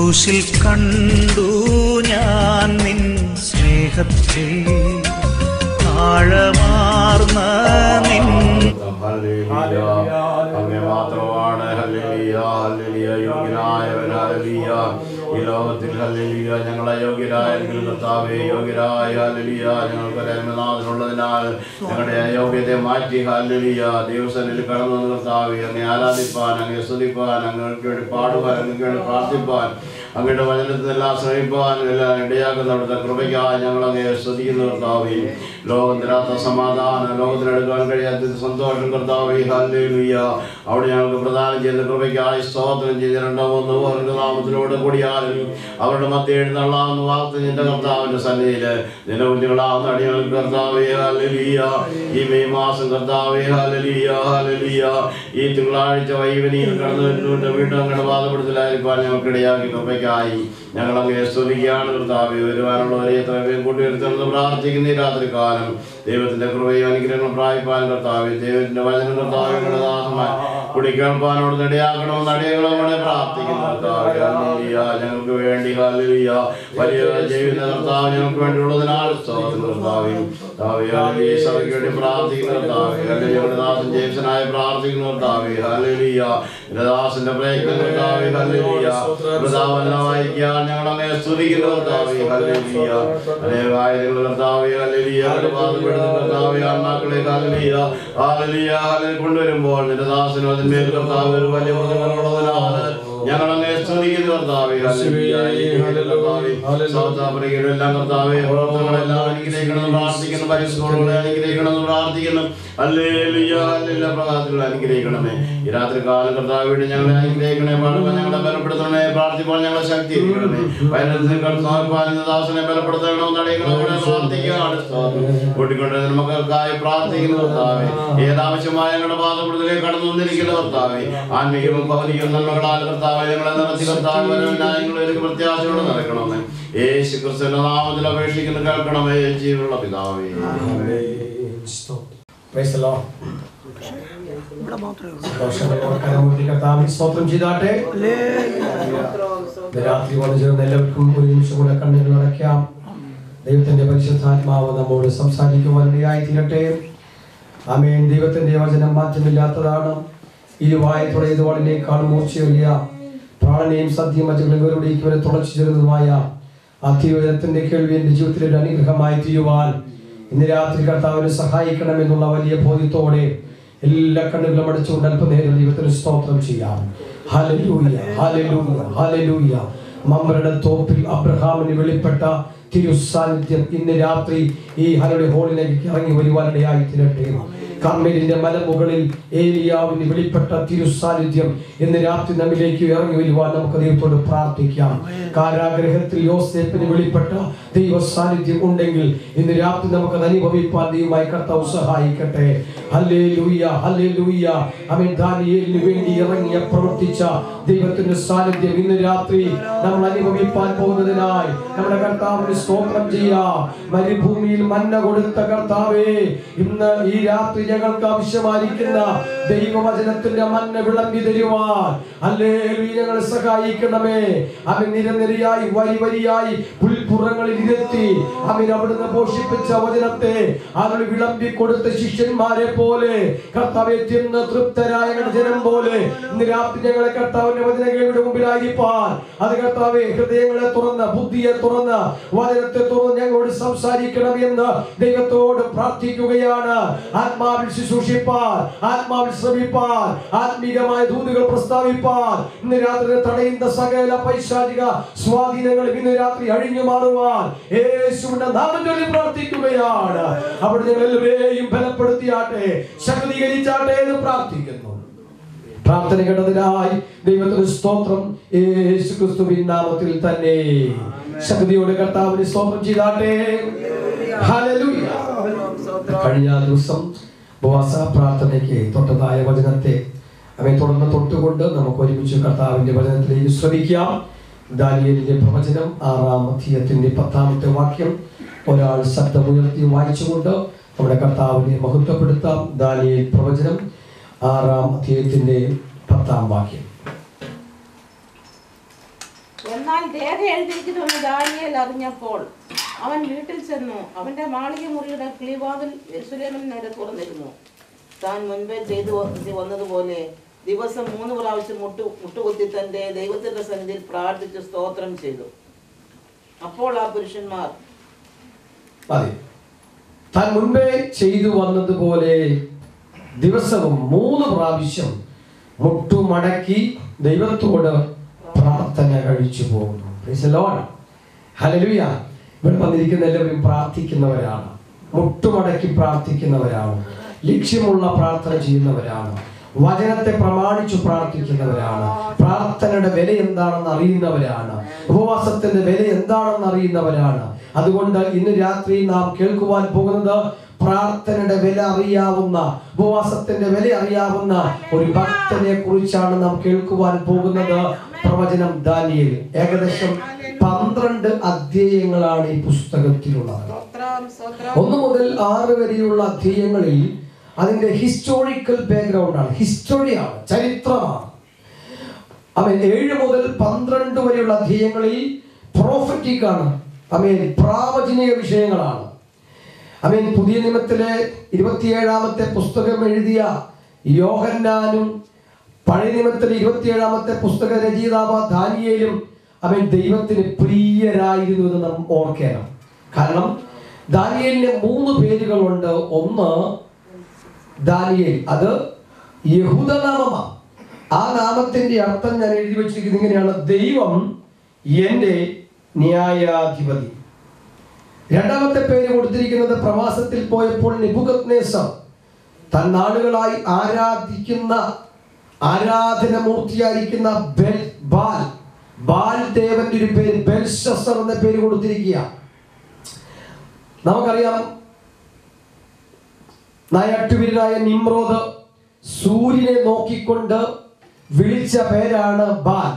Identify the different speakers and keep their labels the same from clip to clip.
Speaker 1: ക്രൂശിൽ കണ്ടു ഞാൻ നിൻ സ്നേഹത്തെ ആഴമാർന്ന നിൻ
Speaker 2: ഹല്ലേലൂയ. അങ്ങേ മാത്രമാണ് ഹല്ലേലൂയ, ഹല്ലേലൂയ, യോഗ്യനായവൻ ഹല്ലേലൂയ. ഈ ലോകത്തിൽ ഹല്ലേലൂയ, ഞങ്ങളെ യോഗ്യരായെങ്കിൽ കർത്താവേ യോഗ്യരായ ഹല്ലേലൂയ, ഞങ്ങൾക്ക് രമനാഥനുള്ളതിനാൽ ഞങ്ങളുടെ അയോഗ്യതയെ മാറ്റി ഹല്ലേലൂയ ദൈവസനിൽ കടന്നു വന്ന കർത്താവേ അങ്ങേ ആരാധിപ്പാൻ അങ്ങേ സ്തുതിപ്പാൻ അങ്ങേക്ക് വേണ്ടി പാടുവാൻ അങ്ങേക്ക് വേണ്ടി പ്രാർത്ഥിപ്പാൻ അങ്ങയുടെ വചനത്തിനെല്ലാം ശ്രമിപ്പാൻ എല്ലാം ഇടയാക്കുന്ന അവിടുത്തെ കൃപയ്ക്കായി ഞങ്ങൾ അങ്ങേ സ്തുതിക്കുന്ന കർത്താവേ ലോകം തരാത്ത സമാധാനം ലോകത്തിനെടുക്കാൻ കഴിയാത്ത സന്തോഷം കർത്താവേ ഹല്ലേലൂയ അവിടെ ഞങ്ങൾക്ക് പ്രദാനം ചെയ്യുന്ന കൃപയ്ക്കായി സ്തോത്രം ചെയ്ത് രണ്ടാമത് അവരുടെ നാമത്തിലൂടെ കൂടിയാലും അവരുടെ മധ്യ എഴുന്നള്ളാവുന്ന വാർത്ത നിന്റെ കർത്താവിന്റെ സന്നിധിയിൽ നിന്റെ കുഞ്ഞുങ്ങളാവുന്ന അടിയങ്ങൾക്ക് കർത്താവേ ഹല്ലേലൂയ ഈ മെയ് മാസം കർത്താവേ ഹല്ലേലൂയ ഹല്ലേലൂയ ഈ തിങ്കളാഴ്ച വൈവനിയിൽ കടന്നു വരുന്നുണ്ട് വീണ്ടും അങ്ങയുടെ പാദപ്പെടുത്തലായിരിക്കാൻ ഞങ്ങൾക്ക് ഇടയാക്കി കൃപയ്ക്കായി ഞങ്ങൾ അങ്ങേ സ്തുതിക്കുകയാണ് കർത്താവേ വരുവാനുള്ളവരെ എത്ര പേരും കൂട്ടിവരുത്തുന്നത് പ്രാർത്ഥിക്കുന്ന ഈ രാത്രി കാലം ദൈവത്തിന്റെ കൃപയും അനുഗ്രഹങ്ങളും പ്രാപിപ്പാൻ കർത്താവേ ദൈവത്തിന്റെ വചനം കർത്താവേ ഞങ്ങളുടെ ദാസമായി കൂടി കേൾപ്പാനോട് നെടിയാക്കണമെന്ന് അടിയങ്ങളോടെ പ്രാർത്ഥിക്കുന്നു കർത്താവേ ഹല്ലേലൂയ ഞങ്ങൾക്ക് വേണ്ടി ഹല്ലേലൂയ വലിയ ജീവിത കർത്താവ് ഞങ്ങൾക്ക് വേണ്ടിയുള്ളതിനാൽ സ്തോത്രം കർത്താവേ കർത്താവേ ഹല്ലേലൂയ സഭയ്ക്ക് വേണ്ടി പ്രാർത്ഥിക്കുന്നു കർത്താവേ ഹല്ലേലൂയ ഞങ്ങളുടെ ദാസൻ ജെയിംസനായി പ്രാർത്ഥിക്കുന്നു കർത്താവേ ഹല്ലേലൂയ എൻ്റെ ദാസന്റെ പ്രയത്നം കർത്താവേ ഹല്ലേലൂയ പ്രതാപെല്ലാം വായിക്കാൻ ഞങ്ങൾ അങ്ങനെ സ്തുതിക്കുന്നു കർത്താവേ ഹല്ലേലൂയ അനേക ആയിരങ്ങൾ കർത്താവേ ഹല്ലേലൂയ ഞങ്ങളുടെ പാദപ്പെടുന്ന കർത്താവേ ആത്മാക്കളെ ഹല്ലേലൂയ ഹല്ലേലൂയ ഹല്ലേലൂയ കൊണ്ടുവരുമ്പോൾ നിന്റെ ദാസനും അതിന്മേൽ കർത്താവ് ഒരു വലിയ പ്രതിഫലമുള്ളതിനാൽ ഞങ്ങൾ അങ്ങനെ സ്തുതിക്കുന്നു കർത്താവേ ഹല്ലേലൂയ ഈ കർത്താവേ സൗത്ത് ആഫ്രിക്കയുടെ എല്ലാം കർത്താവേ പ്രവർത്തനങ്ങളെല്ലാം അനുഗ്രഹിക്കണമെന്ന് പ്രാർത്ഥിക്കുന്നു പരിസ്ഥിതികളെ അനുഗ്രഹിക്കണമെന്ന് പ്രാർത്ഥിക്കുന്നു ഹല്ലേലൂയ ഹല്ലേലൂയ പ്രഭാതത്തിൽ അനുഗ്രഹിക്കണമേ ഈ രാത്രി കാലം കർത്താവ് ഞങ്ങളെ അനുഗ്രഹിക്കണേ പാടുമ്പോൾ ഞങ്ങളെ ബലപ്പെടുത്തണമേ പ്രാർത്ഥിപ്പോൾ ഞങ്ങളെ ശക്തീകരിക്കണമേ വയനത്തിന് കർത്താവ് ദാസനെ ബലപ്പെടുത്തണമെന്ന് അടിയങ്ങളോടെ പ്രാർത്ഥിക്കുകയാണ് കൂട്ടിക്കൊണ്ടിരുന്ന മക്കൾക്കായി പ്രാർത്ഥിക്കുന്നു കർത്താവേ ഏതാവശ്യമായ ഞങ്ങളുടെ പാദപ്പെടുത്തലേക്ക് കടന്നു വന്നിരിക്കുന്ന കർത്താവേ ആത്മീയവും ഭൗതികവും നന്മകളാൽ കർത്താവെ ഞങ്ങളെ നിറച്ച് കർത്താവ് വരവിനായങ്ങളൊരു പ്രത്യാശയോടെ നടക്കണമേ യേശു ക്രിസ്തുവിന്റെ നാമത്തിൽ അപേക്ഷിക്കുന്ന കേൾക്കണമേ ജീവനുള്ള പിതാവേ
Speaker 3: Praise the Lord. സന്തോഷങ്ങളോടെ കരമുയർത്തി കർത്താവിനെ സ്തോത്രം ചെയ്താട്ടെ ഇന്ന് രാത്രി വന്നു ചേർന്ന എല്ലാവർക്കും ഒരു നിമിഷം കൂടെ കണ്ണുകൾ അടയ്ക്കാം ദൈവത്തിന്റെ പരിശുദ്ധാത്മാവ് നമ്മോട് സംസാരിക്കുവാൻ ഇടയായി തീരട്ടെ ആമേൻ ദൈവത്തിന്റെ വചനം മാറ്റമില്ലാത്തതാണ് ഇരുവായത്തോടെ ഇത് വളനേക്കാൾ മൂർച്ചയേറിയ പ്രാണനെയും സത്യമറ്റുകളും വേറുടെയും വരെ തുളച്ചു ചേരുന്നതുമായ അധിവചനത്തിന്റെ കേൾവി എന്റെ ജീവിതത്തിൽ ഒരു അനുഗ്രഹമായി തീരുവാൻ ഇന്ന് രാത്രി കർത്താവിനെ സഹായിക്കണമെന്നുള്ള വലിയ ബോധ്യത്തോടെ എല്ലാ കണ്ണുകളും അടച്ചുകൊണ്ട് അല്പനേരം ദൈവത്തിന് സ്തോത്രം ചെയ്യാം ഹല്ലേലൂയ ഹല്ലേലൂയ ഹല്ലേലൂയ മമ്രയുടെ തോപ്പിൽ അബ്രഹാമിന് വെളിപ്പെട്ട തിരു സാന്നിധ്യം ഇന്ന് രാത്രി ഈ ഹലയുടെ ഹോളിലേക്ക് ഇറങ്ങി വരുവാനിടയായി തീരട്ടെ കർമ്മലിന്റെ മലമുകളിൽ ഏലിയാവിന് വെളിപ്പെട്ട തിരു സാന്നിധ്യം ഇന്ന് രാത്രി നമ്മിലേക്ക് ഇറങ്ങി വരുവാൻ നമുക്ക് ദൈവത്തോട് പ്രാർത്ഥിക്കാം കാരാഗ്രഹത്തിൽ യോസേപ്പിന് വെളിപ്പെട്ട ദൈവ സാന്നിധ്യം ഉണ്ടെങ്കിൽ ഇന്ന് രാത്രി നമുക്ക് അത് അനുഭവിപ്പാൻ ദൈവമായി കർത്താവ് സഹായിക്കട്ടെ ഹല്ലേ ലൂയ ഹല്ലേ ലൂയ അവൻ ദാനിയേലിന് വേണ്ടി ഇറങ്ങിയ പ്രവർത്തിച്ച ദൈവത്തിന്റെ സാന്നിധ്യം ഇന്ന് രാത്രി നമ്മൾ അനുഭവിപ്പാൻ പോകുന്നതിനായി നമ്മുടെ കർത്താവിന് സ്തോത്രം ചെയ്യാം മരുഭൂമിയിൽ മന്ന കൊടുത്ത കർത്താവേ ഇന്ന് ഈ രാത്രി ഞങ്ങൾക്ക് ആവശ്യമായിരിക്കുന്ന ദൈവവചനത്തിന്റെ മന്ന വിളമ്പി തരുവാൻ അല്ലേ ഞങ്ങളെ സഹായിക്കണമേ അവൻ നിരനിരയായി വരി വരിയായി പുൽപ്പുറങ്ങളിൽ ഇരുത്തി അവൻ അവിടുന്ന് പോഷിപ്പിച്ച വചനത്തെ അവൾ വിളമ്പി കൊടുത്ത ശിഷ്യന്മാരെ പോലെ കർത്താവെ തിന്ന് തൃപ്തരായ ഞങ്ങളുടെ ജനം പോലെ ഇന്ന് രാത്രി ഞങ്ങളെ കർത്താവിന്റെ വചനങ്ങളുടെ മുമ്പിലായിരിക്കാൻ അത് കർത്താവെ ഹൃദയങ്ങളെ തുറന്ന് ബുദ്ധിയെ തുറന്ന് വചനത്തെ തുറന്ന് ഞങ്ങളോട് സംസാരിക്കണം എന്ന് ദൈവത്തോട് പ്രാർത്ഥിക്കുകയാണ് ആത്മാവിൽ ശുശ്രൂഷിപ്പാൻ ആത്മാവിൽ ശ്രമിപ്പാൻ ആത്മീകമായ ദൂതുകൾ പ്രസ്താവിപ്പാൻ ഇന്ന് രാത്രി തടയുന്ന സകല പൈശാചിക സ്വാധീനങ്ങളും ഇന്ന് രാത്രി അഴിഞ്ഞു മാറുവാൻ യേശുവിന്റെ നാമം ചൊല്ലി പ്രാർത്ഥിക്കുകയാണ് അവിടെ ഞങ്ങൾ എല്ലാവരെയും ബലപ്പെടുത്തിയാട്ടെ ശക്തീകരിച്ചാട്ടെ എന്ന് പ്രാർത്ഥിക്കുന്നു പ്രാർത്ഥന കേട്ടതിനായി ദൈവത്തിന് സ്തോത്രം യേശു ക്രിസ്തുവിൻ നാമത്തിൽ തന്നെ ശക്തിയോടെ കർത്താവിന് സ്തോത്രം ചെയ്താട്ടെ ഹല്ലേലൂയ. കഴിഞ്ഞ ദിവസം ഉപവാസ പ്രാർത്ഥനയ്ക്ക് തൊട്ടതായ വചനത്തെ അവയെ തുടർന്ന് തൊട്ടുകൊണ്ട് നമുക്ക് ഒരുമിച്ച് കർത്താവിന്റെ വചനത്തിലേക്ക് ശ്രമിക്കാം ദാനിയലിന്റെ പ്രവചനം ആറാം അധ്യയത്തിന്റെ പത്താമത്തെ വാക്യം ഒരാൾ ശബ്ദമുയർത്തി വായിച്ചുകൊണ്ട് നമ്മുടെ കർത്താവിനെ മഹത്വപ്പെടുത്താം ദാനിയേൽ പ്രവചനം ആറാം അധ്യായത്തിന്റെ പത്താം വാക്യം
Speaker 4: എന്നാൽ എന്നാൽ രേഖ എഴുതിയിരിക്കുന്നുവെന്ന് ദാനിയേൽ അറിഞ്ഞപ്പോൾ അവൻ വീട്ടിൽ ചെന്നു അവന്റെ മാളിക മുറിയുടെ കിളിവാതിൽ യെരുശലേമിന് നേരെ തുറന്നിരുന്നു താൻ മുൻപേ ചെയ്തു വ- വന്നതുപോലെ ദിവസം മൂന്ന് പ്രാവശ്യം മുട്ടു മുട്ടുകുത്തി തന്റെ ദൈവത്തിന്റെ സന്നിധിയിൽ പ്രാർത്ഥിച്ച് സ്തോത്രം ചെയ്തു അപ്പോൾ ആ പുരുഷന്മാർ
Speaker 3: മതി താൻ മുൻപേ ചെയ്തു വന്നതുപോലെ ദിവസവും മൂന്ന് പ്രാവശ്യം മുട്ടുമടക്കി ദൈവത്തോട് പ്രാർത്ഥന കഴിച്ചു പോകുന്നു Praise the Lord. Hallelujah. ഇവിടെ വന്നിരിക്കുന്ന എല്ലാവരും പ്രാർത്ഥിക്കുന്നവരാണ് മുട്ടുമടക്കി പ്രാർത്ഥിക്കുന്നവരാണ് ലക്ഷ്യമുള്ള പ്രാർത്ഥന ചെയ്യുന്നവരാണ് വചനത്തെ പ്രമാണിച്ചു പ്രാർത്ഥിക്കുന്നവരാണ് പ്രാർത്ഥനയുടെ വില എന്താണെന്ന് അറിയുന്നവരാണ് ഉപവാസത്തിന്റെ വില എന്താണെന്ന് അറിയുന്നവരാണ് അതുകൊണ്ട് ഇന്ന് രാത്രി നാം കേൾക്കുവാൻ പോകുന്നത് പ്രാർത്ഥനയുടെ വില അറിയാവുന്ന ഉപവാസത്തിന്റെ വില അറിയാവുന്ന ഒരു ഭക്തനെ കുറിച്ചാണ് നാം കേൾക്കുവാൻ പോകുന്നത് പ്രവചനം ദാനിയേൽ ഏകദേശം പന്ത്രണ്ട് അധ്യായങ്ങളാണ് ഈ പുസ്തകത്തിലുള്ളത്
Speaker 4: സ്തോത്രം സ്തോത്രം
Speaker 3: ഒന്ന് മുതൽ ആറ് വരെയുള്ള അധ്യായങ്ങളിൽ അതിന്റെ ഹിസ്റ്റോറിക്കൽ ബാക്ക്ഗ്രൗണ്ട് ആണ് ഹിസ്റ്ററിയാണ് ചരിത്രമാണ് അവൻ ഏഴ് മുതൽ പന്ത്രണ്ട് വരെയുള്ള അധ്യായങ്ങളിൽ പ്രോഫറ്റിക് ആണ് അമേൻ പ്രാവചനിക വിഷയങ്ങളാണ് അമേൻ പുതിയ നിയമത്തിലെ ഇരുപത്തിയേഴാമത്തെ പുസ്തകം എഴുതിയ യോഹന്നാനും പഴയ നിയമത്തിലെ ഇരുപത്തിയേഴാമത്തെ പുസ്തക രചയിതാവ് ദാനിയേലും അവൻ ദൈവത്തിന് പ്രിയരായിരുന്നു എന്ന് നാം ഓർക്കണം കാരണം ദാനിയേലിന് മൂന്ന് പേരുകളുണ്ട് ഒന്ന് ദാനിയേൽ അത് യഹൂദനാമമാണ് ആ നാമത്തിന്റെ അർത്ഥം ഞാൻ എഴുതി വെച്ചിരിക്കുന്നത് ഇങ്ങനെയാണ് ദൈവം എൻ്റെ ന്യായാധിപതി രണ്ടാമത്തെ പേര് കൊടുത്തിരിക്കുന്നത് പ്രവാസത്തിൽ പോയപ്പോൾ നിബുഗത്നേസർ തൻ നാടുകളായി ആരാധിക്കുന്ന ആരാധന മൂർത്തിയായിരിക്കുന്ന ബെൽ ബാൽ ബാൽ ദേവന്റെ ഒരു പേര് ബെൽഷസർ എന്ന പേര് കൊടുത്തിരിക്കുക നമുക്കറിയാം നായാട്ടുവീരനായ നിമ്രോദ് സൂര്യനെ നോക്കിക്കൊണ്ട് വിളിച്ച പേരാണ് Baal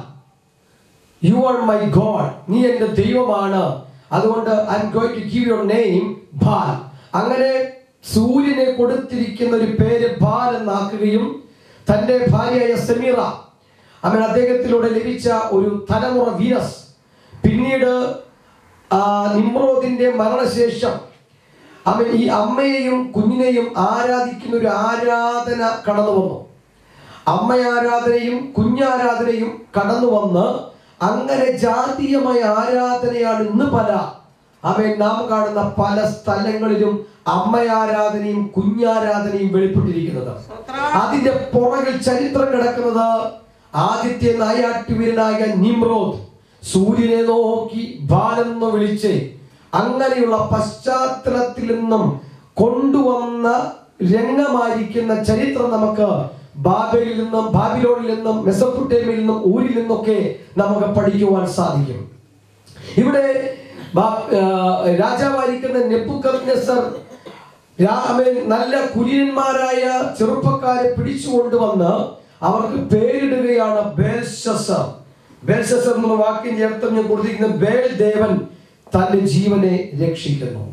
Speaker 3: you are my God നീ എൻ്റെ ദൈവമാണ് അതുകൊണ്ട് I am going to give your name Baal അങ്ങനെ സൂര്യനെ കൊടുത്തിരിക്കുന്ന ഒരു പേര് ബാൽ എന്നാക്കുകയും തൻ്റെ ഭാര്യയായ സെമീറ അവൻ അദ്ദേഹത്തിലൂടെ ലഭിച്ച ഒരു തലമുറ വീരസ് പിന്നീട് ആ, നിമ്രോദിന്റെ മരണശേഷം അവൻ ഈ അമ്മയെയും കുഞ്ഞിനെയും ആരാധിക്കുന്ന ഒരു ആരാധന കടന്നു വന്നു അമ്മ ആരാധനയും കുഞ്ഞാരാധനയും കടന്നു വന്ന് അങ്ങനെ ജാതീയമായ ആരാധനയാണ് ഇന്ന് പല അവൻ നാം കാണുന്ന പല സ്ഥലങ്ങളിലും അമ്മയാരാധനയും കുഞ്ഞാരാധനയും വെളിപ്പെട്ടിരിക്കുന്നത് അതിന്റെ പുറകിൽ ചരിത്രം കിടക്കുന്നത് ആദ്യത്തെ നായാട്ടുവീരനായ നിമ്രോദ് സൂര്യനെ നോക്കി ബാലെന്ന് വിളിച്ച് അങ്ങനെയുള്ള പശ്ചാത്തലത്തിൽ നിന്നും കൊണ്ടുവന്ന രംഗമായിരിക്കുന്ന ചരിത്രം നമുക്ക് ബാബേലിൽ നിന്നും ബാബിലോണിൽ നിന്നും മെസപ്പൊട്ടേമിയിൽ നിന്നും ഊരിൽ നിന്നൊക്കെ നമുക്ക് പഠിക്കുവാൻ സാധിക്കും ഇവിടെ ബാ- ആ, രാജാവായിരിക്കുന്ന നെബുക്കദ്നെസർ രാ- അവൻ നല്ല കുലീനന്മാരായ ചെറുപ്പക്കാരെ പിടിച്ചുകൊണ്ടുവന്ന് അവർക്ക് പേരിടുകയാണ് ബേൽഷസർ ബേൽഷസർ എന്ന വാക്കിന്റെ അർത്ഥം ഞാൻ കൊടുത്തിരിക്കുന്ന ബേൽ ദേവൻ തന്റെ ജീവനെ രക്ഷിക്കുന്നു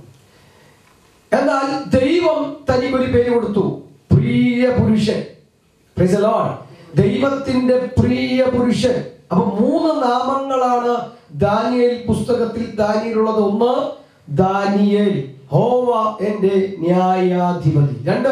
Speaker 3: എന്നാൽ ദൈവം തനിക്കൊരു പേര് കൊടുത്തു പ്രിയ പുരുഷൻ Praise the Lord. ദൈവത്തിന്റെ പ്രിയ പുരുഷൻ അപ്പൊ മൂന്ന് നാമങ്ങളാണ് ദാനിയേൽ പുസ്തകത്തിൽ ദാനിയേലുള്ളത് ഒന്ന് ദാനിയേൽ ഹോവ എന്റെ ന്യായാധിപതി രണ്ട്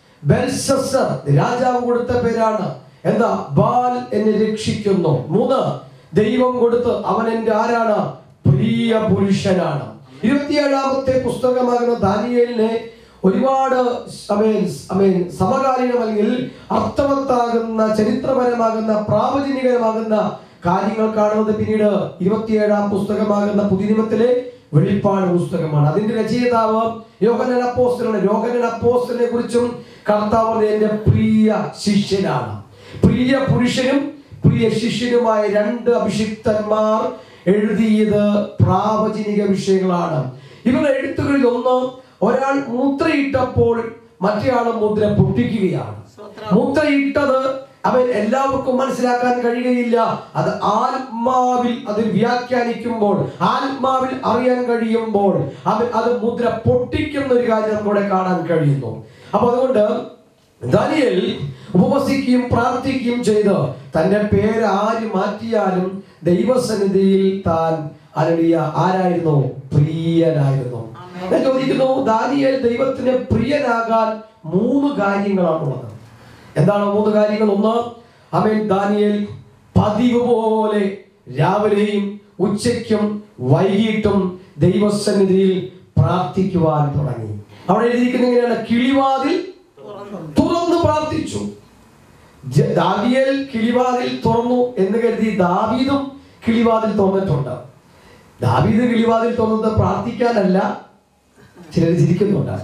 Speaker 3: ബെൽസസർ രാജാവ് കൊടുത്ത പേരാണ് എന്താ ബാൽ എന്നെ രക്ഷിക്കുന്നു മൂന്ന് ദൈവം കൊടുത്ത് അവൻ എന്റെ ആരാണ് പ്രിയ പുരുഷനാണ് ഇരുപത്തിയേഴാമത്തെ പുസ്തകമാകുന്ന ദാനിയേലിനെ ഒരുപാട് അമേൻ അമേൻ സമകാലീനം അല്ലെങ്കിൽ അർത്ഥവത്താകുന്ന ചരിത്രപരമാകുന്ന പ്രാവചനികരമാകുന്ന കാര്യങ്ങൾ കാണുന്നത് പിന്നീട് ഇരുപത്തിയേഴാം പുസ്തകമാകുന്ന പുതിയ നിയമത്തിലെ വെളിപ്പാട് പുസ്തകമാണ് അതിന്റെ രചയിതാവ് യോഹനൻ അപ്പോസ്റ്റലാണ് യോഹനൻ അപ്പോസ്റ്റലിനെ കുറിച്ചും കർത്താവ് പറഞ്ഞത് എന്റെ പ്രിയ ശിഷ്യനാണ് പ്രിയ പുരുഷനും പ്രിയ ശിഷ്യനുമായ രണ്ട് അഭിഷിക്തന്മാർ എഴുതിയത് പ്രാവചനിക വിഷയങ്ങളാണ് ഇവരുടെ എഴുത്തുകളിൽ ഒന്ന് ഒരാൾ മുദ്രയിട്ടപ്പോൾ മറ്റേയാൾ മുദ്ര പൊട്ടിക്കുകയാണ് മുദ്രയിട്ടത് അവൻ എല്ലാവർക്കും മനസ്സിലാക്കാൻ കഴിയുകയില്ല അത് ആത്മാവിൽ അത് വ്യാഖ്യാനിക്കുമ്പോൾ ആത്മാവിൽ അറിയാൻ കഴിയുമ്പോൾ അവൻ അത് മുദ്ര പൊട്ടിക്കുന്ന ഒരു കാര്യം നമ്മുടെ കാണാൻ കഴിയുന്നു അപ്പൊ അതുകൊണ്ട് ദാനിയേൽ ഉപവസിക്കുകയും പ്രാർത്ഥിക്കുകയും ചെയ്ത് തന്റെ പേര് ആര് മാറ്റിയാലും ദൈവസന്നിധിയിൽ താൻ അലടിയ ആരായിരുന്നു പ്രിയനായിരുന്നു ഞാൻ ചോദിക്കുന്നു ദാനിയേൽ ദൈവത്തിന് പ്രിയനാകാൻ മൂന്ന് കാര്യങ്ങളാണുള്ളത് എന്താണ് മൂന്ന് കാര്യങ്ങൾ ഒന്ന് അവൻ ദാനിയേൽ പതിവ് പോലെ രാവിലെയും ഉച്ചയ്ക്കും വൈകിട്ടും ദൈവസന്നിധിയിൽ പ്രാർത്ഥിക്കുവാൻ തുടങ്ങി അവിടെ എഴുതിയിരിക്കുന്ന ഇങ്ങനെയാണ് കിളിവാതിൽ തുറന്നു പ്രാർത്ഥിച്ചു ജ- ദാനിയേൽ കിളിവാതിൽ തുറന്നു എന്ന് കരുതി ദാവീദും കിളിവാതിൽ തുറന്നിട്ടുണ്ട് ദാവീദ് കിളിവാതിൽ തുറന്നത് പ്രാർത്ഥിക്കാനല്ല ചിലർ ചിരിക്കുന്നുണ്ട്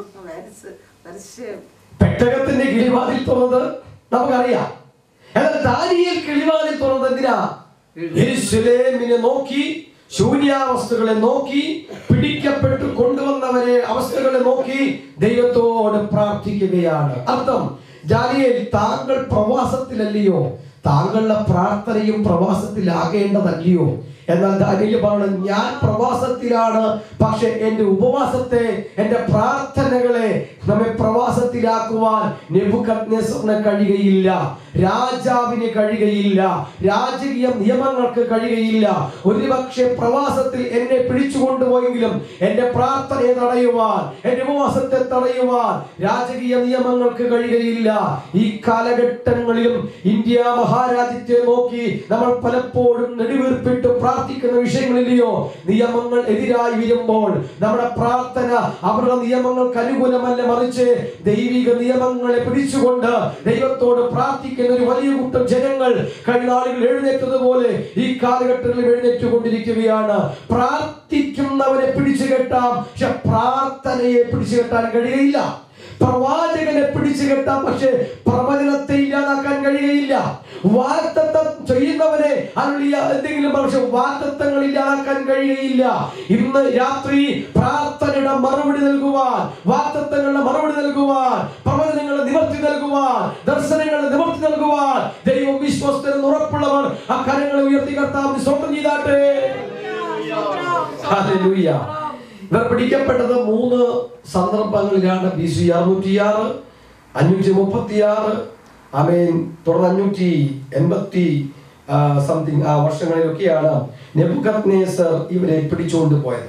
Speaker 3: പെട്ടകത്തിന്റെ കിളിവാതിൽ തുറന്നത് നമുക്കറിയാം എന്നാൽ ദാനിയേൽ കിളിവാതിൽ തുറന്നത് എന്തിനാ യെരൂശലേമിനെ നോക്കി ശൂന്യാവസ്ഥകളെ നോക്കി പിടിക്കപ്പെട്ട് കൊണ്ടുവന്നവരെ അവസ്ഥകളെ നോക്കി ദൈവത്തോട് പ്രാർത്ഥിക്കുകയാണ് അർത്ഥം ദാനിയേൽ താങ്കൾ പ്രവാസത്തിലല്ലയോ താങ്കളുടെ പ്രാർത്ഥനയും പ്രവാസത്തിലാകേണ്ടതല്ലയോ എന്നാൽ ദാനിയേൽ പറഞ്ഞു ഞാൻ പ്രവാസത്തിലാണ് പക്ഷെ എന്റെ ഉപവാസത്തെ എന്റെ പ്രാർത്ഥനകളെ നമ്മെ പ്രവാസത്തിലാക്കുവാൻ നെബുക്കദ്നേസറിന് കഴിയുകയില്ല രാജാവിന് കഴിയുകയില്ല രാജകീയ നിയമങ്ങൾക്ക് കഴിയുകയില്ല ഒരുപക്ഷെ പ്രവാസത്തിൽ എന്നെ പിടിച്ചു കൊണ്ടുപോയെങ്കിലും എന്റെ പ്രാർത്ഥനയെ തടയുവാൻ എന്റെ ഉപവാസത്തെ തടയുവാൻ രാജകീയ നിയമങ്ങൾക്ക് കഴിയുകയില്ല ഈ കാലഘട്ടങ്ങളിലും ഇന്ത്യ മഹാരാജ്യത്തെ നോക്കി നമ്മൾ പലപ്പോഴും നെടുവീർപ്പിട്ട് പ്രാർത്ഥിക്കുന്ന വിഷയങ്ങളിലെയോ നിയമങ്ങൾ എതിരായി വരുമ്പോൾ നമ്മുടെ പ്രാർത്ഥന അവരുടെ നിയമങ്ങൾക്ക് അനുകൂലമല്ല മറിച്ച് ദൈവിക നിയമങ്ങളെ പിടിച്ചുകൊണ്ട് ദൈവത്തോട് പ്രാർത്ഥിക്കുന്ന ഒരു വലിയ കൂട്ടം ജനങ്ങൾ കഴിഞ്ഞ നാളുകൾ എഴുന്നേറ്റതുപോലെ ഈ കാലഘട്ടങ്ങളിൽ എഴുന്നേറ്റ് കൊണ്ടിരിക്കുകയാണ് പ്രാർത്ഥിക്കുന്നവരെ പിടിച്ചു കെട്ടാം പക്ഷെ പ്രാർത്ഥനയെ പിടിച്ചു കെട്ടാൻ കഴിയുകയില്ല പ്രവാചകനെ പിടിച്ചു കെട്ടാം പക്ഷെ പ്രവചനത്തെ ഇല്ലാതാക്കാൻ കഴിയുകയില്ല വാക്തത്വം ചെയ്യുന്നവരെ അരുളിയ എന്തെങ്കിലും പക്ഷെ വാക്തത്വങ്ങൾ ഇല്ലാതാക്കാൻ കഴിയുകയില്ല ഇന്ന് രാത്രി പ്രാർത്ഥനയുടെ മറുപടി നൽകുവാൻ വാക്തത്വങ്ങളുടെ മറുപടി നൽകുവാൻ പ്രവചനങ്ങളുടെ നിവർത്തി നൽകുവാൻ ദർശനങ്ങളുടെ നിവർത്തി നൽകുവാൻ ദൈവം വിശ്വസ്തരെന്ന് ഉറപ്പുള്ളവർ ആ കരങ്ങളെ ഉയർത്തി കർത്താവിന് സ്വന്തം ചെയ്താട്ടെ ഹല്ലേലൂയ. ഇവർ പിടിക്കപ്പെട്ടത് മൂന്ന് സന്ദർഭങ്ങളിലാണ് ബി സി അറുന്നൂറ്റിയാറ് അഞ്ഞൂറ്റി മുപ്പത്തിയാറ് അമേൻ തുടർന്ന് അഞ്ഞൂറ്റി എൺപത്തി സംതിങ് ആ വർഷങ്ങളിലൊക്കെയാണ് നെബുക്കദ്നേസർ ഇവരെ പിടിച്ചുകൊണ്ട് പോയത്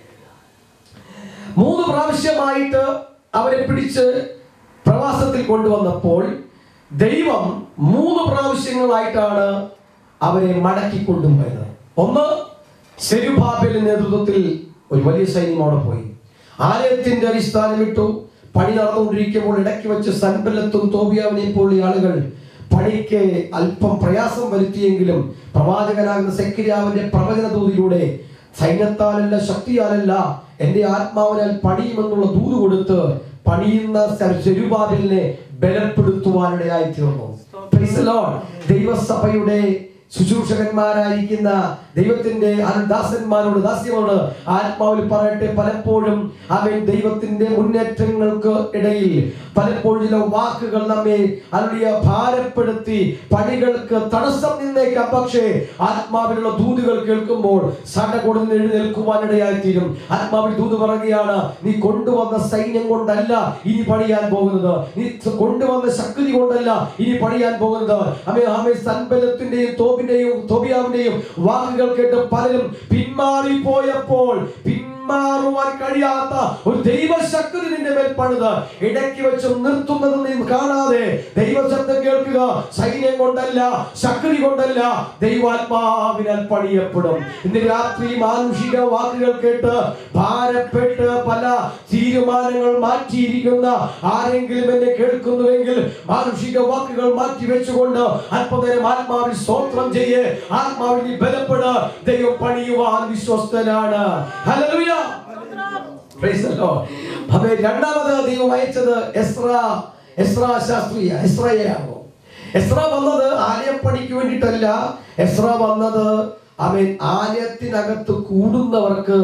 Speaker 3: മൂന്ന് പ്രാവശ്യമായിട്ട് അവരെ പിടിച്ച് പ്രവാസത്തിൽ കൊണ്ടുവന്നപ്പോൾ ദൈവം മൂന്ന് പ്രാവശ്യങ്ങളായിട്ടാണ് അവരെ മടക്കി കൊണ്ടുപോയത് ഒന്ന് സെരുബാബേലിന്റെ നേതൃത്വത്തിൽ ഒരു വലിയ സൈന്യം അവിടെ പോയി ആലയത്തിന്റെ അടിസ്ഥാനം ഇട്ടു പണി നടന്നുകൊണ്ടിരിക്കുമ്പോൾ ഇടയ്ക്ക് വെച്ച് സൻബലത്തും തോബിയാവിനെ പോലുള്ള ആളുകൾ പണിക്ക് അല്പം പ്രയാസം വരുത്തിയെങ്കിലും പ്രവാചകനാകുന്ന സെക്രിയാവിന്റെ പ്രവചന ദൂതിലൂടെ സൈന്യത്താലല്ല ശക്തിയാലല്ല എന്റെ ആത്മാവിനാൽ പണിയുമെന്നുള്ള ദൂത് കൊടുത്ത് പണിയുന്ന ചെരുബാബിലിനെ ബലപ്പെടുത്തുവാനിടയായി തീർന്നു Praise the Lord. ദൈവസഭയുടെ ശുശ്രൂഷകന്മാരായിരിക്കുന്ന ദൈവത്തിന്റെ ദാസന്മാരോട് ദാസ്യങ്ങളോട് ആത്മാവിൽ പറയട്ടെ പലപ്പോഴും അവൻ ദൈവത്തിന്റെ മുന്നേറ്റങ്ങൾക്ക് ഇടയിൽ പലപ്പോഴും ചില വാക്കുകൾ നമ്മെ അല്ലിയ ഭാരപ്പെടുത്തി പണികൾക്ക് തടസ്സം നിന്നേക്കാം പക്ഷേ ആത്മാവിലുള്ള ദൂതുകൾ കേൾക്കുമ്പോൾ സട കൊടുന്ന് എഴുന്നേൽക്കുവാനിടയായി തീരും ആത്മാവിൽ ദൂത് പറയുകയാണ് നീ കൊണ്ടുവന്ന സൈന്യം കൊണ്ടല്ല ഇനി പണിയാൻ പോകുന്നത് നീ കൊണ്ടുവന്ന ശക്തി കൊണ്ടല്ല ഇനി പണിയാൻ പോകുന്നത് അമേ ആമേ സൻബലത്തിന്റെയും തോബിന്റെയും തോബിയാവിന്റെയും വാക്കുകൾ കേട്ട് പലരും പിന്മാറി പോയപ്പോൾ പിന്മാറുവാൻ കഴിയാത്ത ഒരു ദൈവശക്തി നിന്റെ മേൽ പണിത് ഇടയ്ക്ക് വെച്ച് നിർത്തുന്നത് നീ കാണാതെ ദൈവശബ്ദം കേൾക്കുക സൈന്യം കൊണ്ടല്ല ശക്തി കൊണ്ടല്ല ദൈവാത്മാവിനാൽ പണിയപ്പെടും ഇന്ന് രാത്രി മാനുഷിക വാക്കുകൾ കേട്ട് ഭാരപ്പെട്ട് പല തീരുമാനങ്ങൾ മാറ്റിയിരിക്കുന്ന ആരെങ്കിലും എന്നെ കേൾക്കുന്നുവെങ്കിൽ മാനുഷിക വാക്കുകൾ മാറ്റി വെച്ചുകൊണ്ട് അല്പനേരം ആത്മാവിൽ സ്തോത്രം ചെയ്യേ ആത്മാവിൽ നീ ബലപ്പെട് ദൈവം പണിയുവാൻ വിശ്വസ്തനാണ് ഹല്ലേലൂയ Praise the Lord. അപ്പൊ രണ്ടാമത് ദൈവം അയച്ചത് എസ്ര എസ്ര ശാസ്ത്രീയ എസ്രയാണോ എസ്ര വന്നത് ആലയപ്പണിക്ക് വേണ്ടിയിട്ടല്ല എസ്ര വന്നത് അവൻ ആലയത്തിനകത്ത് കൂടുന്നവർക്ക്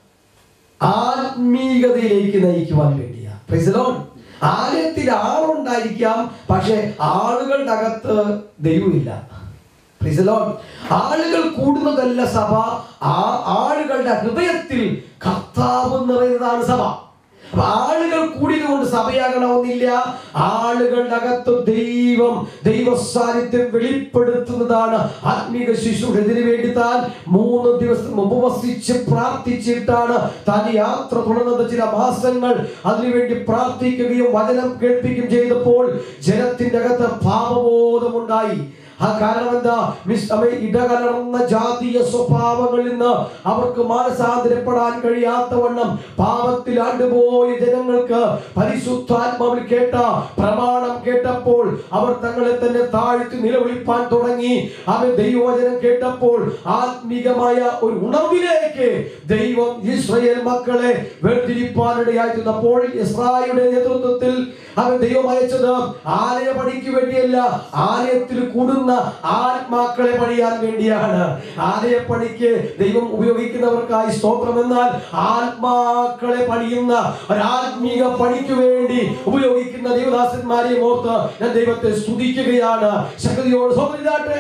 Speaker 3: ആത്മീകതയിലേക്ക് നയിക്കുവാൻ വേണ്ടിയാ Praise the Lord. ആലയത്തിൽ ആളുണ്ടായിരിക്കാം പക്ഷെ ആളുകളുടെ അകത്ത് ദൈവമില്ല Praise the Lord. ആളുകൾ കൂടുന്നതല്ല സഭ ആ ആളുകളുടെ ഹൃദയത്തിൽ കർത്താവ് നിറയുന്നതാണ് സഭ അപ്പൊ ആളുകൾ കൂടിയത് കൊണ്ട് സഭയാകണമെന്നില്ല ആളുകളുടെ അകത്ത് ദൈവം ദൈവ സാന്നിധ്യം വെളിപ്പെടുത്തുന്നതാണ് ആത്മീക ശിശുവിന് ഇതിനു വേണ്ടി താൻ മൂന്ന് ദിവസം ഉപവസിച്ച് പ്രാർത്ഥിച്ചിട്ടാണ് താൻ യാത്ര തുടർന്നത് ചില മാസങ്ങൾ അതിനുവേണ്ടി പ്രാർത്ഥിക്കുകയും വചനം കേൾപ്പിക്കുകയും ചെയ്തപ്പോൾ ജനത്തിന്റെ അകത്ത് പാപബോധമുണ്ടായി ആ കാരണം എന്താ മിസ് അവ ഇടകലർന്ന ജാതീയ സ്വഭാവങ്ങളിൽ നിന്ന് അവർക്ക് മാനസാന്തരപ്പെടാൻ കഴിയാത്ത വണ്ണം പാപത്തിൽ ആണ്ടുപോയ ജനങ്ങൾക്ക് പരിശുദ്ധാത്മാവിൽ കേട്ട പ്രമാണം കേട്ടപ്പോൾ അവർ തങ്ങളെ തന്നെ താഴ്ത്തി നിലവിളിപ്പാൻ തുടങ്ങി അവൻ ദൈവവചനം കേട്ടപ്പോൾ ആത്മീകമായ ഒരു ഉണർവിലേക്ക് ദൈവം ഇസ്രയേൽ മക്കളെ വേർതിരിപ്പാനിടയായിരുന്നപ്പോൾ ഇസ്രായേലിന്റെ നേതൃത്വത്തിൽ അവൻ ദൈവം അയച്ചത് ആലയ പണിക്ക് വേണ്ടിയല്ല ആലയത്തിൽ കൂടുന്ന ആത്മാക്കളെ പണിയാൻ വേണ്ടിയാണ് ആലയ പണിക്ക് ദൈവം ഉപയോഗിക്കുന്നവർക്കായി സ്തോത്രം എന്നാൽ ആത്മാക്കളെ പണിയുന്ന ഒരാത്മീക പണിക്ക് വേണ്ടി ഉപയോഗിക്കുന്ന ദൈവദാസന്മാരെ ഓർത്ത് ഞാൻ ദൈവത്തെ സ്തുതിക്കുകയാണ് ശക്തിയോട് സ്വന്തം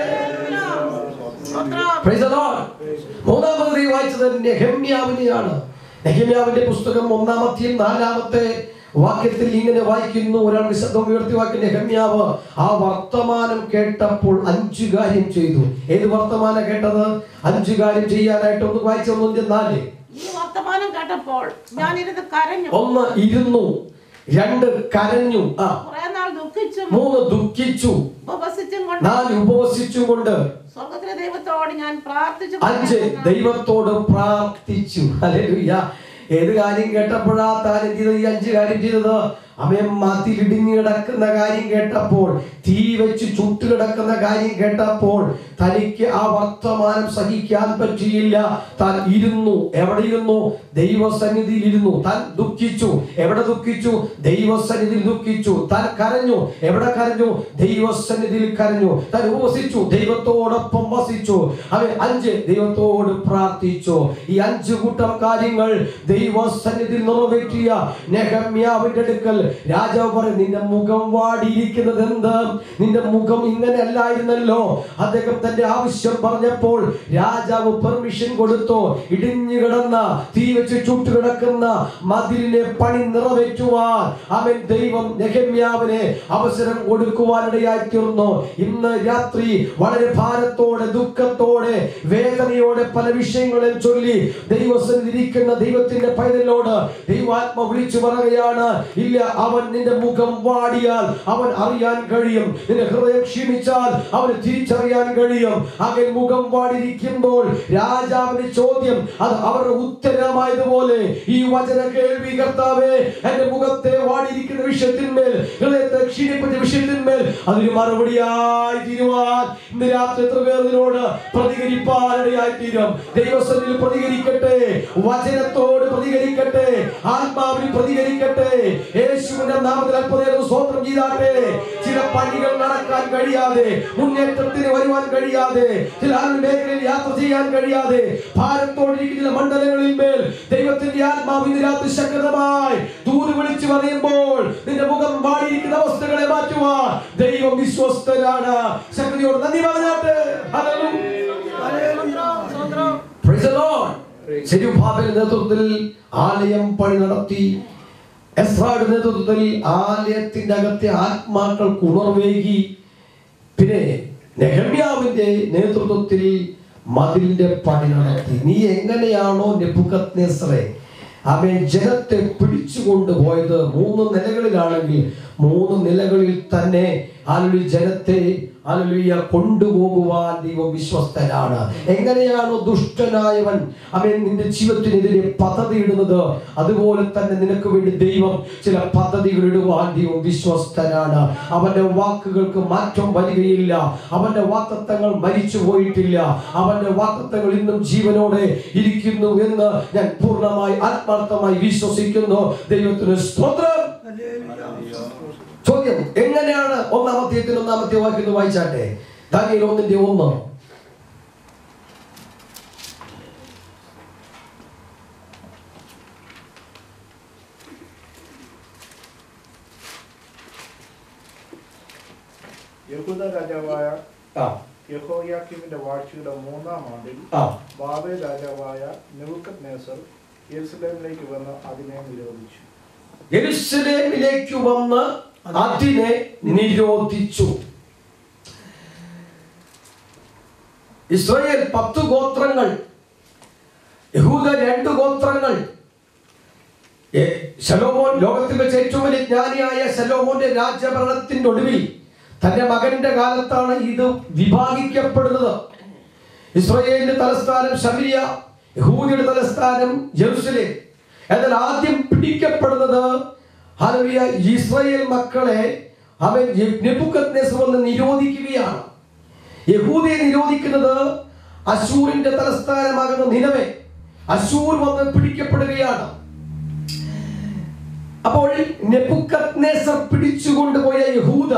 Speaker 3: Praise the Lord. മൂന്നാമത് നീ വായിച്ചത് നെഹമ്യാവിനെയാണ് നെഹമ്യാവിന്റെ പുസ്തകം ഒന്നാമത്തെയും നാലാമത്തെ വാക്യത്തിൽ ഇങ്ങനെ വായിക്കുന്നു ഒരാൾക്ക് ശബ്ദം ഉയർത്തി വാക്കിയ നെഹമ്യാവ് ആ വർത്തമാനം കേട്ടപ്പോൾ അഞ്ചു കാര്യം ചെയ്തു ഏത് വർത്തമാനം കേട്ടത് അഞ്ചു കാര്യം ചെയ്യാനായിട്ട് ഒന്ന് വായിച്ചൊന്നും ചെന്നാല്
Speaker 4: ഈ വർത്തമാനം കേട്ടപ്പോൾ ഞാനിരുന്ന് കരഞ്ഞു
Speaker 3: ഒന്ന് ഇരുന്നു രണ്ട് കരഞ്ഞു ആ
Speaker 4: കുറെ നാൾ ദുഃഖിച്ചും
Speaker 3: മൂന്ന് ദുഃഖിച്ചു
Speaker 4: ഉപവസിച്ചും കൊണ്ട്
Speaker 3: നാല് ഉപവസിച്ചുകൊണ്ട്
Speaker 4: സ്വർഗത്തിലെ ദൈവത്തോട് ഞാൻ പ്രാർത്ഥിച്ചു
Speaker 3: അഞ്ച് ദൈവത്തോട് പ്രാർത്ഥിച്ചു ഹല്ലേലൂയ ഏത് കാര്യം കേട്ടപ്പോഴാ താൻ എന്ത് ചെയ്തത് ഈ അഞ്ച് കാര്യം ചെയ്തത് അവൻ മതിലിടിഞ്ഞു കിടക്കുന്ന കാര്യം കേട്ടപ്പോൾ തീ വെച്ച് ചുട്ടു കിടക്കുന്ന കാര്യം കേട്ടപ്പോൾ തനിക്ക് ആ വർത്തമാനം സഹിക്കാൻ പറ്റിയില്ല താൻ ഇരുന്നു എവിടെ ഇരുന്നു ദൈവസന്നിധിയിൽ ഇരുന്നു താൻ ദുഃഖിച്ചു എവിടെ ദുഃഖിച്ചു ദൈവസന്നിധിയിൽ ദുഃഖിച്ചു താൻ കരഞ്ഞു എവിടെ കരഞ്ഞു ദൈവസന്നിധിയിൽ കരഞ്ഞു താൻ ഉപവസിച്ചു ദൈവത്തോടൊപ്പം വസിച്ചു അവൻ അഞ്ച് ദൈവത്തോട് പ്രാർത്ഥിച്ചു ഈ അഞ്ച് കൂട്ടം കാര്യങ്ങൾ ദൈവസന്നിധിയിൽ നിറവേറ്റിയ നെഹമ്യാവിന്റെ അടുക്കൽ രാജാവ് പറയും നിന്റെ മുഖം വാടിയിരിക്കുന്നത് എന്ത് നിന്റെ മുഖം ഇങ്ങനെ അല്ലായിരുന്നല്ലോ അദ്ദേഹം തന്റെ ആവശ്യം പറഞ്ഞപ്പോൾ രാജാവ് പെർമിഷൻ കൊടുത്തു ഇടിഞ്ഞു കിടന്ന തീ വെച്ച് ചുട്ടു കിടക്കുന്ന മതിലിനെ പണി നിറവേറ്റുവാൻ അവൻ ദൈവം നെഹമ്യാവിനെ അവസരം കൊടുക്കുവാനിടയായി തീർന്നു ഇന്ന് രാത്രി വളരെ ഭാരത്തോടെ ദുഃഖത്തോടെ വേദനയോടെ പല വിഷയങ്ങളെ ചൊല്ലി ദൈവസന്നിധിരിക്കുന്ന ദൈവത്തിന്റെ പൈതലോട് ദൈവാത്മ വിളിച്ചു പറയുകയാണ് ഇല്ല അവൻ നിന്റെ മുഖം വാടിയാൽ അവൻ അറിയാൻ കഴിയും നിന്റെ ഹൃദയം ക്ഷീണിച്ചാൽ അവന് തിരിച്ചറിയാൻ കഴിയും അവൻ മുഖം വാടിയിരിക്കുമ്പോൾ രാജാവിന്റെ ചോദ്യം അത് അവരുടെ ഉത്തരമായതുപോലെ ഈ വചന കേൾവി കർത്താവേ എന്റെ മുഖത്തെ വാടിയിരിക്കുന്ന വിഷയത്തിന്മേൽ ഹൃദയത്തെ ക്ഷീണിപ്പിച്ച വിഷയത്തിന്മേൽ അതിന് മറുപടിയായി തീരുവാൻ ഇന്ന് രാത്രി എത്ര പേർ ഇതിനോട് പ്രതികരിപ്പാനിടയായി തീരും ദൈവസന്നിധിയിൽ പ്രതികരിക്കട്ടെ വചനത്തോട് പ്രതികരിക്കട്ടെ ആത്മാവിൽ പ്രതികരിക്കട്ടെ യേശുവിന്റെ നാമത്തിൽ അല്പനേരം സ്വോത്രം ചെയ്താട്ടെ ചില പണികൾ നടക്കാൻ കഴിയാതെ മുന്നേറ്റത്തിന് വരുവാൻ കഴിയാതെ ചില ആത്മ മേഖലയിൽ യാത്ര ചെയ്യാൻ കഴിയാതെ ഭാരത്തോടിരിക്കുന്ന ചില മണ്ഡലങ്ങളിൽ മേൽ ദൈവത്തിന്റെ ആത്മാവ് ഇന്ന് രാത്രി ശക്തമായി ദൂത് വിളിച്ചു പറയുമ്പോൾ നിന്റെ മുഖം വാടിയിരിക്കുന്ന അവസ്ഥകളെ മാറ്റുവാൻ ദൈവം വിശ്വസ്തനാണ് ശക്തിയോട് നന്ദി പറഞ്ഞാട്ടെ Praise the Lord. സെരുബാബേലിന്റെ നേതൃത്വത്തിൽ ആലയം പണി നടത്തി എസ്രായുടെ നേതൃത്വത്തിൽ ആലയത്തിന്റെ അകത്തെ ആത്മാക്കൾക്ക് ഉണർവേകി പിന്നെ നെഹമ്യാവിന്റെ നേതൃത്വത്തിൽ മതിലിന്റെ പണി നടത്തി നീ എങ്ങനെയാണോ നെബുക്കത്നേസറെ അവൻ ജനത്തെ പിടിച്ചുകൊണ്ട് പോയത് മൂന്ന് നിലകളിലാണെങ്കിൽ മൂന്ന് നിലകളിൽ തന്നെ ആലുലി ജനത്തെ ആലുലിയ കൊണ്ടുപോകുവാൻ ദൈവം വിശ്വസ്തനാണ് എങ്ങനെയാണോ ദുഷ്ടനായവൻ അവൻ നിന്റെ ജീവിതത്തിനെതിരെ പദ്ധതി ഇടുന്നത് അതുപോലെ തന്നെ നിനക്ക് വേണ്ടി ദൈവം ചില പദ്ധതികൾ ഇടുവാൻ ദൈവം വിശ്വസ്തനാണ് അവന്റെ വാക്കുകൾക്ക് മാറ്റം വരികയില്ല അവന്റെ വാക്തത്വങ്ങൾ മരിച്ചു പോയിട്ടില്ല അവന്റെ വാക്തത്വങ്ങൾ ഇന്നും ജീവനോടെ ഇരിക്കുന്നു എന്ന് ഞാൻ പൂർണ്ണമായി ആത്മാർത്ഥമായി വിശ്വസിക്കുന്നു ദൈവത്തിന് സ്തോത്രം ചോദ്യം എങ്ങനെയാണ് ഒന്നാമത്തെ ഒന്നാമത്തെ വാക്യം ഒന്ന് വായിച്ചാട്ടെ ദാനിയേൽ ഒന്നിന്റെ ഒന്ന്
Speaker 5: യഹൂദ രാജാവായ
Speaker 3: ആ
Speaker 5: യഹോയാക്കിമിന്റെ വാഴ്ചയുടെ മൂന്നാം ആണ്ടിൽ
Speaker 3: ആ
Speaker 5: ബാബേൽ രാജാവായ നെബുക്കത് നേസർ യെരുസലേമിലേക്ക് വന്ന് അതിനെ നിരോധിച്ചു
Speaker 3: യെരുസലേമിലേക്ക് വന്ന് അതിനെ നിരോധിച്ചു ഇസ്രായേൽ പത്ത് ഗോത്രങ്ങൾ യഹൂദ രണ്ട് ഗോത്രങ്ങൾ ഏ, ശലോമോൻ ലോകത്തിൽ വെച്ച് ഏറ്റവും വലിയ ജ്ഞാനിയായ ശലോമോന്റെ രാജ്യഭരണത്തിന്റെ ഒടുവിൽ തന്റെ മകന്റെ കാലത്താണ് ഇത് വിഭാഗിക്കപ്പെടുന്നത് ഇസ്രായേലിന്റെ തലസ്ഥാനം ശമരിയ യഹൂദിയുടെ തലസ്ഥാനം ജെറുസലേം എന്നാൽ ആദ്യം പിടിക്കപ്പെടുന്നത് ഹല്ലേലൂയ ഇസ്രായേൽ മക്കളെ അവൻ നെബുക്കദ്നേസർ വന്ന് നിരോധിക്കുകയാണ് യഹൂദയെ നിരോധിക്കുന്നത് അശൂറിന്റെ തലസ്ഥാനമാകുന്ന നിലവെ അശൂർ വന്ന് പിടിക്കപ്പെടുകയാണ് അപ്പോൾ നെബുക്കദ്നേസർ പിടിച്ചുകൊണ്ടുപോയ യഹൂദ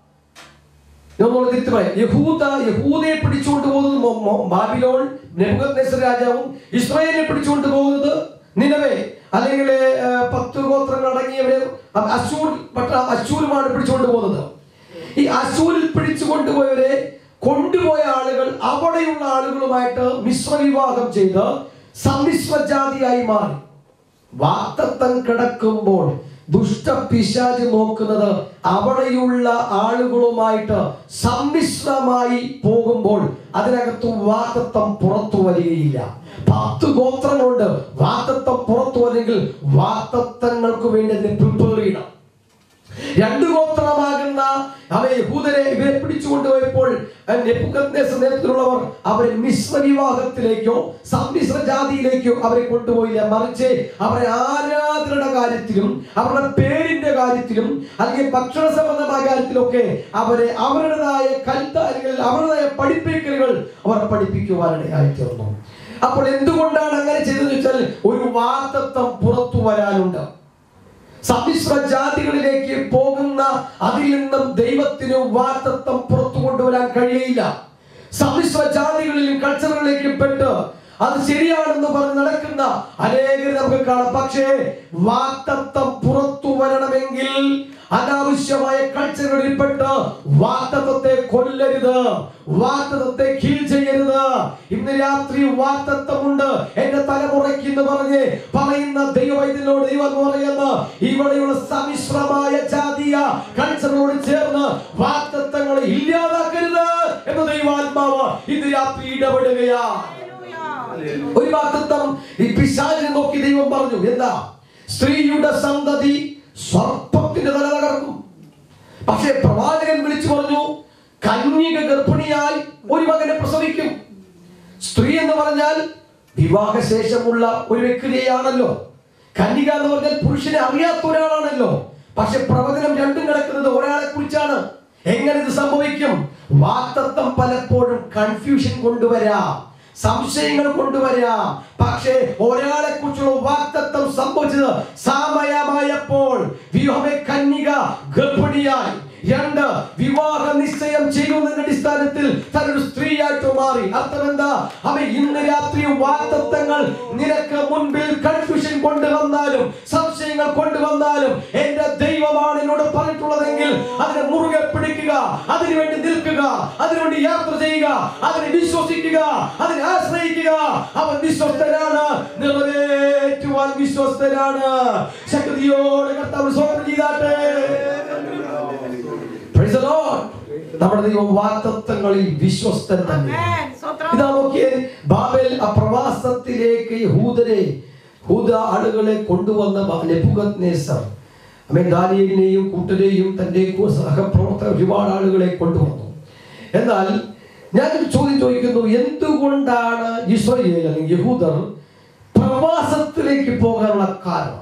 Speaker 3: നമ്മൾ തിരിച്ചു പറയാം യഹൂദ യഹൂദയെ പിടിച്ചുകൊണ്ട് പോകുന്നത് മൊ- മൊ- ബാബിലോൺ നെബുക്കദ്നേസർ രാജാവും ഇസ്രായേലിനെ പിടിച്ചുകൊണ്ട് പോകുന്നത് നിലവെ അല്ലെങ്കിൽ ആ, പത്ത് ഗോത്രങ്ങൾ അടങ്ങിയവരെ അ- അശൂർ പട്ട അശൂരുമാണ് പിടിച്ചുകൊണ്ട് പോകുന്നത് ഈ അശൂരിൽ പിടിച്ചുകൊണ്ടുപോയവരെ കൊണ്ടുപോയ ആളുകൾ അവിടെയുള്ള ആളുകളുമായിട്ട് മിശ്രവിവാഹം ചെയ്ത് സമ്മിശ്ര ജാതിയായി മാറി വാക്തത്വം കിടക്കുമ്പോൾ ദുഷ്ടപിശാച് നോക്കുന്നത് അവിടെയുള്ള ആളുകളുമായിട്ട് സമ്മിശ്രമായി പോകുമ്പോൾ അതിനകത്ത് വാക്തത്വം പുറത്തു വരികയില്ല പത്ത് ഗോത്രങ്ങളുണ്ട് വാക്തത്വം പുറത്തു വരെങ്കിൽ വാക്തത്വങ്ങൾക്ക് വേണ്ടി അതിനെ പ്രിപ്പയർ ചെയ്യണം രണ്ട് ഗോത്രമാകുന്ന അവ യഹൂദരെ ഇവരെ പിടിച്ചുകൊണ്ടുപോയപ്പോൾ നെബുക്കദ്നേസർ നേതൃത്വത്തിലുള്ളവർ അവരെ മിശ്ര വിവാഹത്തിലേക്കോ സമ്മിശ്ര ജാതിയിലേക്കോ അവരെ കൊണ്ടുപോയില്ല മറിച്ച് അവരെ ആരാധനയുടെ കാര്യത്തിലും അവരുടെ പേരിന്റെ കാര്യത്തിലും അല്ലെങ്കിൽ ഭക്ഷണ സംബന്ധമായ കാര്യത്തിലൊക്കെ അവരെ അവരുടേതായ കൽത്താരികൾ അവരുടേതായ പഠിപ്പിക്കലുകൾ അവർ പഠിപ്പിക്കുവാനിടയായി തീർന്നു അപ്പോൾ എന്തുകൊണ്ടാണ് അങ്ങനെ ചെയ്തതെന്ന് വെച്ചാൽ ഒരു വാർത്തത്വം പുറത്തു വരാനുണ്ട് സമ്മിശ്ര ജാതികളിലേക്ക് പോകുന്ന അതിൽ നിന്നും ദൈവത്തിന് വാർത്തത്വം പുറത്തു കൊണ്ടുവരാൻ കഴിയില്ല സമ്മിശ്ര ജാതികളിലും കൾച്ചറുകളിലേക്കും പെട്ട് അത് ശരിയാണെന്ന് പറഞ്ഞ് നടക്കുന്ന അനേകർ നമുക്ക് കാണാം പക്ഷേ വാക്തത്വം പുറത്തു വരണമെങ്കിൽ അനാവശ്യമായ കൾച്ചറുകളിൽ പെട്ട് വാക്തത്വത്തെ കൊല്ലരുത് വാക്തത്വത്തെ കീൽ ചെയ്യരുത് ഇന്ന് രാത്രി വാക്തത്വമുണ്ട് എന്റെ തലമുറയ്ക്ക് എന്ന് പറഞ്ഞ് പറയുന്ന ദൈവവൈദ്യനോട് ദൈവം പറയുന്ന ഇവിടെയുള്ള സമ്മിശ്രമായ ജാതീയ കൾച്ചറോട് ചേർന്ന് വാക്തത്വങ്ങളെ ഇല്ലാതാക്കരുത് എന്ന് ദൈവാത്മാവ് ഇന്ന് രാത്രി ഇടപെടുകയാ ഒരു വാക്തത്വം ഈ പിശാചിനെ നോക്കി ദൈവം പറഞ്ഞു എന്താ സ്ത്രീയുടെ സന്തതി സർപ്പത്തിന്റെ തല തകർക്കും പക്ഷേ പ്രവാചകൻ വിളിച്ചു പറഞ്ഞു കന്യക ഗർഭിണിയായി ഒരു മകനെ പ്രസവിക്കും സ്ത്രീ എന്ന് പറഞ്ഞാൽ വിവാഹശേഷമുള്ള ഒരു വ്യക്തിയെയാണല്ലോ കന്യക എന്ന് പറഞ്ഞാൽ പുരുഷനെ അറിയാത്ത ഒരാളാണല്ലോ പക്ഷെ പ്രവചനം രണ്ടും കിടക്കുന്നത് ഒരാളെ കുറിച്ചാണ് എങ്ങനെ ഇത് സംഭവിക്കും വാക്തത്വം പലപ്പോഴും കൺഫ്യൂഷൻ കൊണ്ടുവരാം സംശയങ്ങൾ കൊണ്ടുവരാം പക്ഷേ ഒരാളെ കുറിച്ചുള്ള വാക്തത്വം സംഭവിച്ചത് സമയമായപ്പോൾ വ്യൂഹമെ കന്യക ഗർഭിണിയായി രണ്ട് വിവാഹ നിശ്ചയം ചെയ്യുന്നതിന്റെ അടിസ്ഥാനത്തിൽ തന്നൊരു സ്ത്രീയായിട്ട് മാറി അർത്ഥം എന്താ അവ ഇന്ന് രാത്രി വാക്തത്വങ്ങൾ നിനക്ക് മുൻപിൽ കൺഫ്യൂഷൻ കൊണ്ടുവന്നാലും സംശയങ്ങൾ കൊണ്ടുവന്നാലും എന്റെ ദൈവമാണ് എന്നോട് പറഞ്ഞിട്ടുള്ളതെങ്കിൽ അതിനെ മുറുകെ പിടിക്കുക അതിനുവേണ്ടി നിൽക്കുക അതിനുവേണ്ടി യാത്ര ചെയ്യുക അതിനെ വിശ്വസിക്കുക അതിനെ ആശ്രയിക്കുക അവൻ വിശ്വസ്തനാണ് നിറവേറ്റുവാൻ വിശ്വസ്തനാണ് ശക്തിയോടെ കർത്താവ് സ്വാഗതം ചെയ്താട്ടെ Praise the Lord. നമ്മുടെ ദൈവം വാക്തത്വങ്ങളിൽ വിശ്വസ്തൻ തന്നെ
Speaker 4: Amen. സ്തോത്രം.
Speaker 3: ഇതാ നോക്കിയേ ബാബേൽ ആ പ്രവാസത്തിലേക്ക് യഹൂദരെ ഹൂദ ആളുകളെ കൊണ്ടുവന്ന നെബുക്കദ്നേസർ അമേൻ ദാനിയേലിനെയും കൂട്ടരെയും തന്റെ കൂ- സഹപ്രവർത്തകർ ഒരുപാട് ആളുകളെ കൊണ്ടുവന്നു എന്നാൽ ഞാനൊരു ചോദ്യം ചോദിക്കുന്നു എന്തുകൊണ്ടാണ് ഇസ്രയേൽ അല്ലെങ്കിൽ യഹൂദർ പ്രവാസത്തിലേക്ക് പോകാനുള്ള കാരണം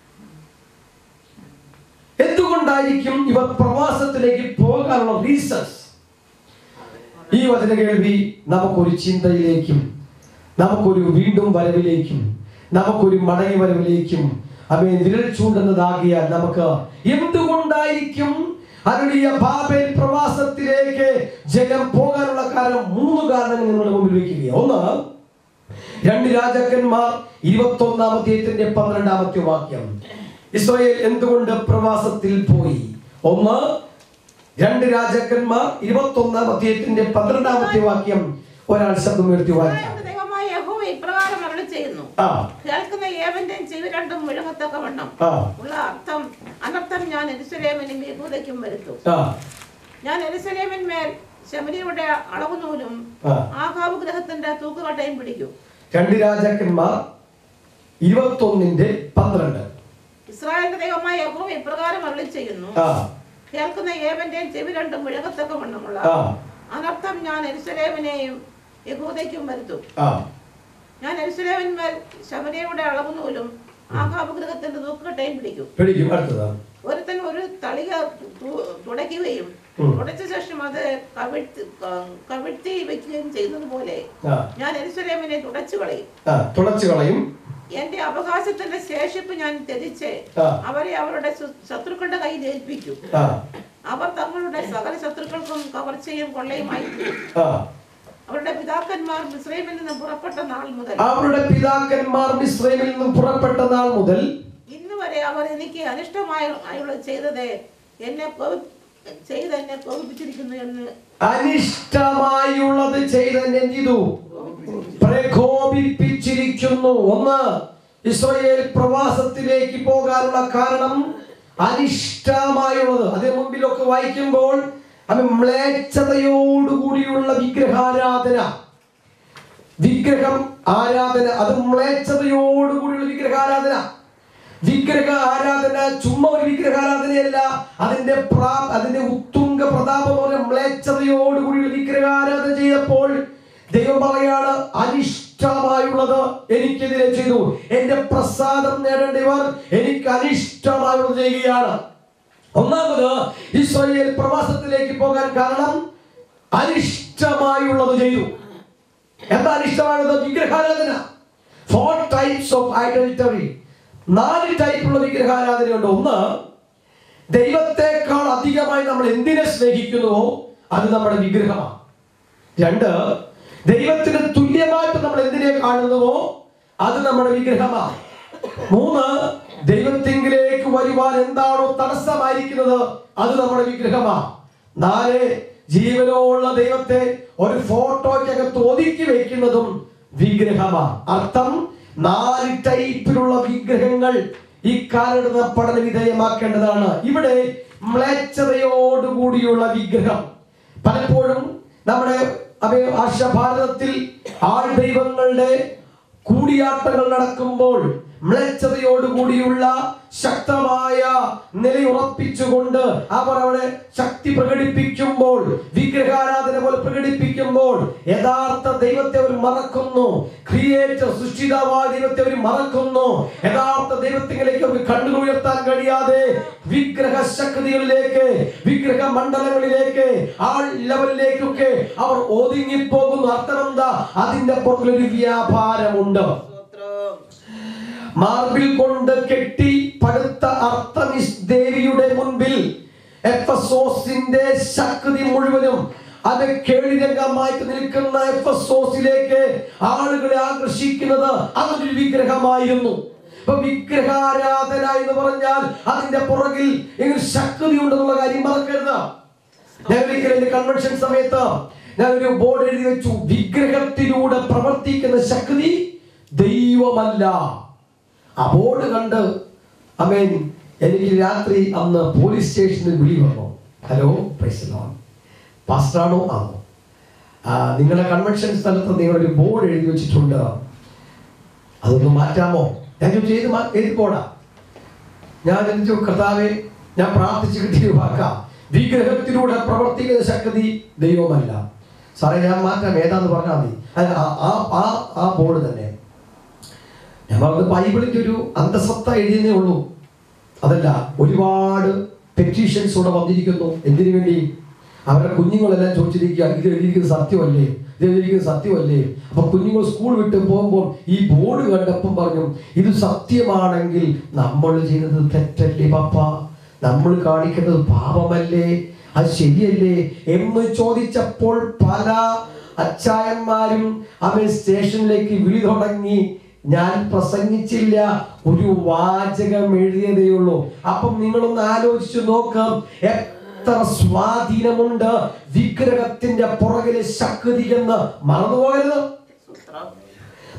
Speaker 3: എന്തുകൊണ്ടായിരിക്കും ഇവർ പ്രവാസത്തിലേക്ക് പോകാനുള്ള റീസൺസ് ഈ വചന കേൾവി നമുക്കൊരു ചിന്തയിലേക്കും നമുക്കൊരു വീണ്ടും വരവിലേക്കും നമുക്കൊരു മടങ്ങി വരവിലേക്കും അവയെ വിരൽ ചൂണ്ടുന്നതാകിയാൽ നമുക്ക് എന്തുകൊണ്ടായിരിക്കും അരുളിയ ബാബേൽ പ്രവാസത്തിലേക്ക് ജനം പോകാനുള്ള കാരണം മൂന്ന് കാരണങ്ങൾ നിങ്ങളുടെ മുമ്പിൽ വെക്കുക ഒന്ന് രണ്ട് രാജാക്കന്മാർ ഇരുപത്തി ഒന്നാമത്തെ പന്ത്രണ്ടാമത്തെ വാക്യം ഇസ്രായേൽ എന്തുകൊണ്ട് പ്രവാസത്തിൽ പോയി ഒന്ന് രണ്ട് രാജാക്കന്മാർ ഇരുപത്തി ഒന്നാം അധ്യായത്തിന്റെ പന്ത്രണ്ടാമത്തെ വാക്യം ഒരാൾ ശബ്ദം ഉയർത്തി വായിക്കാം
Speaker 4: ഇസ്രായേലിന്റെ ദൈവമായ യഹോവ ഇപ്രകാരം അരുളി ചെയ്യുന്നു
Speaker 3: ആ
Speaker 4: കേൾക്കുന്ന ഏവന്റെയും ചെവി രണ്ടും മുഴങ്ങത്തക്കവണ്ണം
Speaker 3: ആ
Speaker 4: ഉള്ള അർത്ഥം അനർത്ഥം ഞാൻ എരുസലേമിനും യഹൂദയ്ക്കും വരുത്തും
Speaker 3: ആ
Speaker 4: ഞാൻ എരുസലേമിന്മേൽ ശമരിയുടെ അളവുനൂലും
Speaker 3: ആ
Speaker 4: ആഹാബ് ഗ്രഹത്തിന്റെ തൂക്കുകട്ടയും പിടിക്കും
Speaker 3: രണ്ട് രാജാക്കന്മാർ ഇരുപത്തൊന്നിന്റെ പന്ത്രണ്ട്
Speaker 4: ഇസ്രായേലിന്റെ ദൈവമായ യഹോവ ഇപ്രകാരം അരുളി ചെയ്യുന്നു
Speaker 3: ആ
Speaker 4: കേൾക്കുന്ന ഏവന്റെയും ചെവി രണ്ടും മുഴങ്ങത്തക്കവണ്ണമുള്ള
Speaker 3: ആ
Speaker 4: അനർത്ഥം ഞാൻ എരുസലേമിനെയും യഹൂദയ്ക്കും വരുത്തും
Speaker 3: ആ
Speaker 4: ഞാൻ എരുസലേമിന്മേൽ ശമരിയുടെ അളവുനൂലും ആഹാബ് ഗ്രഹത്തിന്റെ തൂക്കുകട്ടയും പിടിക്കും
Speaker 3: പിടിക്കും അടുത്തതാണ്
Speaker 4: ഒരുത്തൻ ഒരു തളിക തു- തുടയ്ക്കുകയും
Speaker 3: ഉം.
Speaker 4: തുടച്ച ശേഷം അത് കവിഴ്ത്തി ക- കവിഴ്ത്തി വെക്കുകയും ചെയ്യുന്നത് പോലെ
Speaker 3: ആ
Speaker 4: ഞാൻ എരുസലേമിനെ തുടച്ചു കളയും
Speaker 3: ആ തുളച്ചു കളയും
Speaker 4: എന്റെ അവകാശത്തിന്റെ ശേഷിപ്പ് ഞാൻ ത്യജിച്ച്
Speaker 3: ആ.
Speaker 4: അവരെ അവരുടെ ശു- ശത്രുക്കളുടെ കയ്യിൽ ഏൽപ്പിക്കും
Speaker 3: ആ
Speaker 4: അവർ തങ്ങളുടെ സകല ശത്രുക്കൾക്കും കവർച്ചയും കൊള്ളയുമായി തീരും.
Speaker 3: ആ
Speaker 4: അവരുടെ പിതാക്കന്മാർ മിസ്രൈമിൽ നിന്ന് പുറപ്പെട്ട നാൾ മുതൽ
Speaker 3: അവരുടെ പിതാക്കന്മാർ മിശ്രമിൽ നിന്നും പുറപ്പെട്ട നാൾ മുതൽ
Speaker 4: ഇന്ന് വരെ അവർ എനിക്ക് അനിഷ്ടമായ ആയുള്ളത് ചെയ്തത് എന്നെ കോപി- ചെയ്ത് എന്നെ കോപിപ്പിച്ചിരിക്കുന്നു എന്ന്
Speaker 3: അനിഷ്ടമായുള്ളത് ചെയ്ത് എന്ത് ചെയ്തു പ്രകോപിപ്പിച്ചിരിക്കുന്നു ഒന്ന് ഇസ്രയേൽ പ്രവാസത്തിലേക്ക് പോകാനുള്ള കാരണം അനിഷ്ടമായുള്ളത് അതിന് മുമ്പിലൊക്കെ വായിക്കുമ്പോൾ അത് മ്ലേച്ഛതയോടുകൂടിയുള്ള വിഗ്രഹാരാധന വിഗ്രഹം ആരാധന അത് മ്ലേച്ഛതയോടുകൂടിയുള്ള വിഗ്രഹാരാധന വിഗ്രഹ ആരാധന ചുമ്മാ ഒരു വിഗ്രഹാരാധനയല്ല അതിന്റെ പ്രാ അതിന്റെ ഉത്തുംഗ പ്രതാപം എന്ന് പറഞ്ഞ മ്ലേച്ഛതയോടുകൂടിയുള്ള വിഗ്രഹാരാധന ചെയ്തപ്പോൾ ദൈവം പറയാണ് അനിഷ്ടമായുള്ളത് എനിക്കെതിരെ ചെയ്തു എന്റെ പ്രസാദം നേടേണ്ടവർ എനിക്ക് അനിഷ്ടമായുള്ളത് ചെയ്യുകയാണ് ഒന്നാമത് ഇസ്രായേൽ പ്രവാസത്തിലേക്ക് പോകാൻ കാരണം അനിഷ്ടമായുള്ളത് ചെയ്തു എന്താ അനിഷ്ടമായത് വിഗ്രഹാരാധന ഫോർ ടൈപ്സ് ഓഫ് ഐഡന്റിറ്ററി നാല് ടൈപ്പുള്ള വിഗ്രഹാരാധനയുണ്ട് ഒന്ന് ദൈവത്തെക്കാൾ അധികമായി നമ്മൾ എന്തിനെ സ്നേഹിക്കുന്നുവോ അത് നമ്മുടെ വിഗ്രഹമാണ് രണ്ട് ദൈവത്തിന് തുല്യമായിട്ട് നമ്മൾ എന്തിനെ കാണുന്നുവോ അത് നമ്മുടെ വിഗ്രഹമാണ് മൂന്ന് ദൈവത്തിങ്കിലേക്ക് വരുവാൻ എന്താണോ തടസ്സമായിരിക്കുന്നത് അത് നമ്മുടെ വിഗ്രഹമാണ് നാല് ജീവനോള്ള ദൈവത്തെ ഒരു ഫോട്ടോയ്ക്കകത്ത് ഒതുക്കി വെക്കുന്നതും വിഗ്രഹമാണ് അർത്ഥം നാല് ടൈപ്പിലുള്ള വിഗ്രഹങ്ങൾ ഈ കാലഘട്ട പഠന വിധേയമാക്കേണ്ടതാണ് ഇവിടെ മ്ലേച്ഛതയോടുകൂടിയുള്ള വിഗ്രഹം പലപ്പോഴും നമ്മുടെ അഭയ- ആർഷഭാരതത്തിൽ ആൾ ദൈവങ്ങളുടെ കൂടിയാട്ടങ്ങൾ നടക്കുമ്പോൾ മ്ലേച്ഛതയോടുകൂടിയുള്ള ശക്തമായ നിലയുറപ്പിച്ചുകൊണ്ട് അവർ അവിടെ ശക്തി പ്രകടിപ്പിക്കുമ്പോൾ വിഗ്രഹാരാധന പോലെ പ്രകടിപ്പിക്കുമ്പോൾ യഥാർത്ഥ ദൈവത്തെ അവർ മറക്കുന്നു ക്രിയേറ്റർ സൃഷ്ടിതാവായ ദൈവത്തെ അവർ മറക്കുന്നു യഥാർത്ഥ ദൈവത്തിലേക്ക് അവർ കണ്ണുകൾ ഉയർത്താൻ കഴിയാതെ വിഗ്രഹ ശക്തികളിലേക്ക് വിഗ്രഹ മണ്ഡലങ്ങളിലേക്ക് ആ ലെവലിലേക്കൊക്കെ അവർ ഒതുങ്ങിപ്പോകുന്നു അർത്ഥമെന്താ അതിന്റെ പുറകിലൊരു വ്യാപാരമുണ്ട്
Speaker 4: സ്തോത്രം.
Speaker 3: മാർബിൾ കൊണ്ട് കെട്ടി പടുത്ത അർത്തമിസ് ദേവിയുടെ മുൻപിൽ എഫസോസിന്റെ ശക്തി മുഴുവനും അത് കേളിരംഗമായിട്ട് നിൽക്കുന്ന എഫസോസിലേക്ക് ആളുകളെ ആകർഷിക്കുന്നത് അതൊരു വിഗ്രഹമായിരുന്നു അപ്പൊ വിഗ്രഹാരാധന എന്ന് പറഞ്ഞാൽ അതിന്റെ പുറകിൽ ഇങ്ങനെ ശക്തി ഉണ്ടെന്നുള്ള കാര്യം മറക്കരുത് ഞാൻ ഒരിക്കലും എന്റെ കൺവെൻഷൻ സമയത്ത് ഞാൻ ഒരു ബോർഡ് എഴുതി വെച്ചു വിഗ്രഹത്തിലൂടെ പ്രവർത്തിക്കുന്ന ശക്തി ദൈവമല്ല ആ ബോർഡ് കണ്ട് അമേൻ എനിക്ക് രാത്രി അന്ന് പോലീസ് സ്റ്റേഷനിൽ വിളി വന്നു ഹലോ പ്രൈസലോൺ പാസ്റ്ററാണോ ആണോ ആ, നിങ്ങളുടെ കൺവെൻഷൻ സ്ഥലത്ത് നിങ്ങളൊരു ബോർഡ് എഴുതി വെച്ചിട്ടുണ്ട് അതൊന്ന് മാറ്റാമോ ഞാൻ ചോദിച്ചു ഏത് മാ- ഏത് ബോർഡാ ഞാൻ എന്തു കർത്താവെ ഞാൻ പ്രാർത്ഥിച്ച് കിട്ടിയ വാക്ക വിഗ്രഹത്തിലൂടെ പ്രവർത്തിക്കുന്ന ശക്തി ദൈവമല്ല സാറേ ഞാൻ മാറ്റാം ഏതാന്ന് പറഞ്ഞാൽ മതി അല്ല ആ- ആ ആ ആ ബോർഡ് തന്നെ ഞാൻ പറഞ്ഞത് ബൈബിളിന്റെ ഒരു അന്തസത്ത എഴുതിയതേ ഉള്ളൂ അതല്ല ഒരുപാട് പെറ്റീഷൻസ് ഇവിടെ വന്നിരിക്കുന്നു എന്തിനു വേണ്ടി അവരുടെ കുഞ്ഞുങ്ങളെല്ലാം ചോദിച്ചിരിക്കുക ഇത് എഴുതിയിരിക്കുന്നത് സത്യമല്ലേ ഇത് എഴുതിയിരിക്കുന്നത് സത്യമല്ലേ അപ്പൊ കുഞ്ഞുങ്ങൾ സ്കൂൾ വിട്ട് പോകുമ്പോൾ ഈ ബോർഡ് കണ്ടപ്പം പറഞ്ഞു ഇത് സത്യമാണെങ്കിൽ നമ്മൾ ചെയ്യുന്നത് തെറ്റല്ലേ പപ്പ നമ്മൾ കാണിക്കുന്നത് പാപമല്ലേ അത് ശരിയല്ലേ എന്ന് ചോദിച്ചപ്പോൾ പല അച്ചായന്മാരും അവൻ സ്റ്റേഷനിലേക്ക് വിളി തുടങ്ങി ഞാൻ പ്രസംഗിച്ചില്ല ഒരു വാചകം എഴുതിയതേ ഉള്ളൂ അപ്പം നിങ്ങളൊന്ന് ആലോചിച്ചു നോക്കാം എത്ര സ്വാധീനമുണ്ട് വിഗ്രഹത്തിന്റെ പുറകിലെ ശക്തി എന്ന് മറന്നുപോകരുത്
Speaker 4: സ്തോത്രം.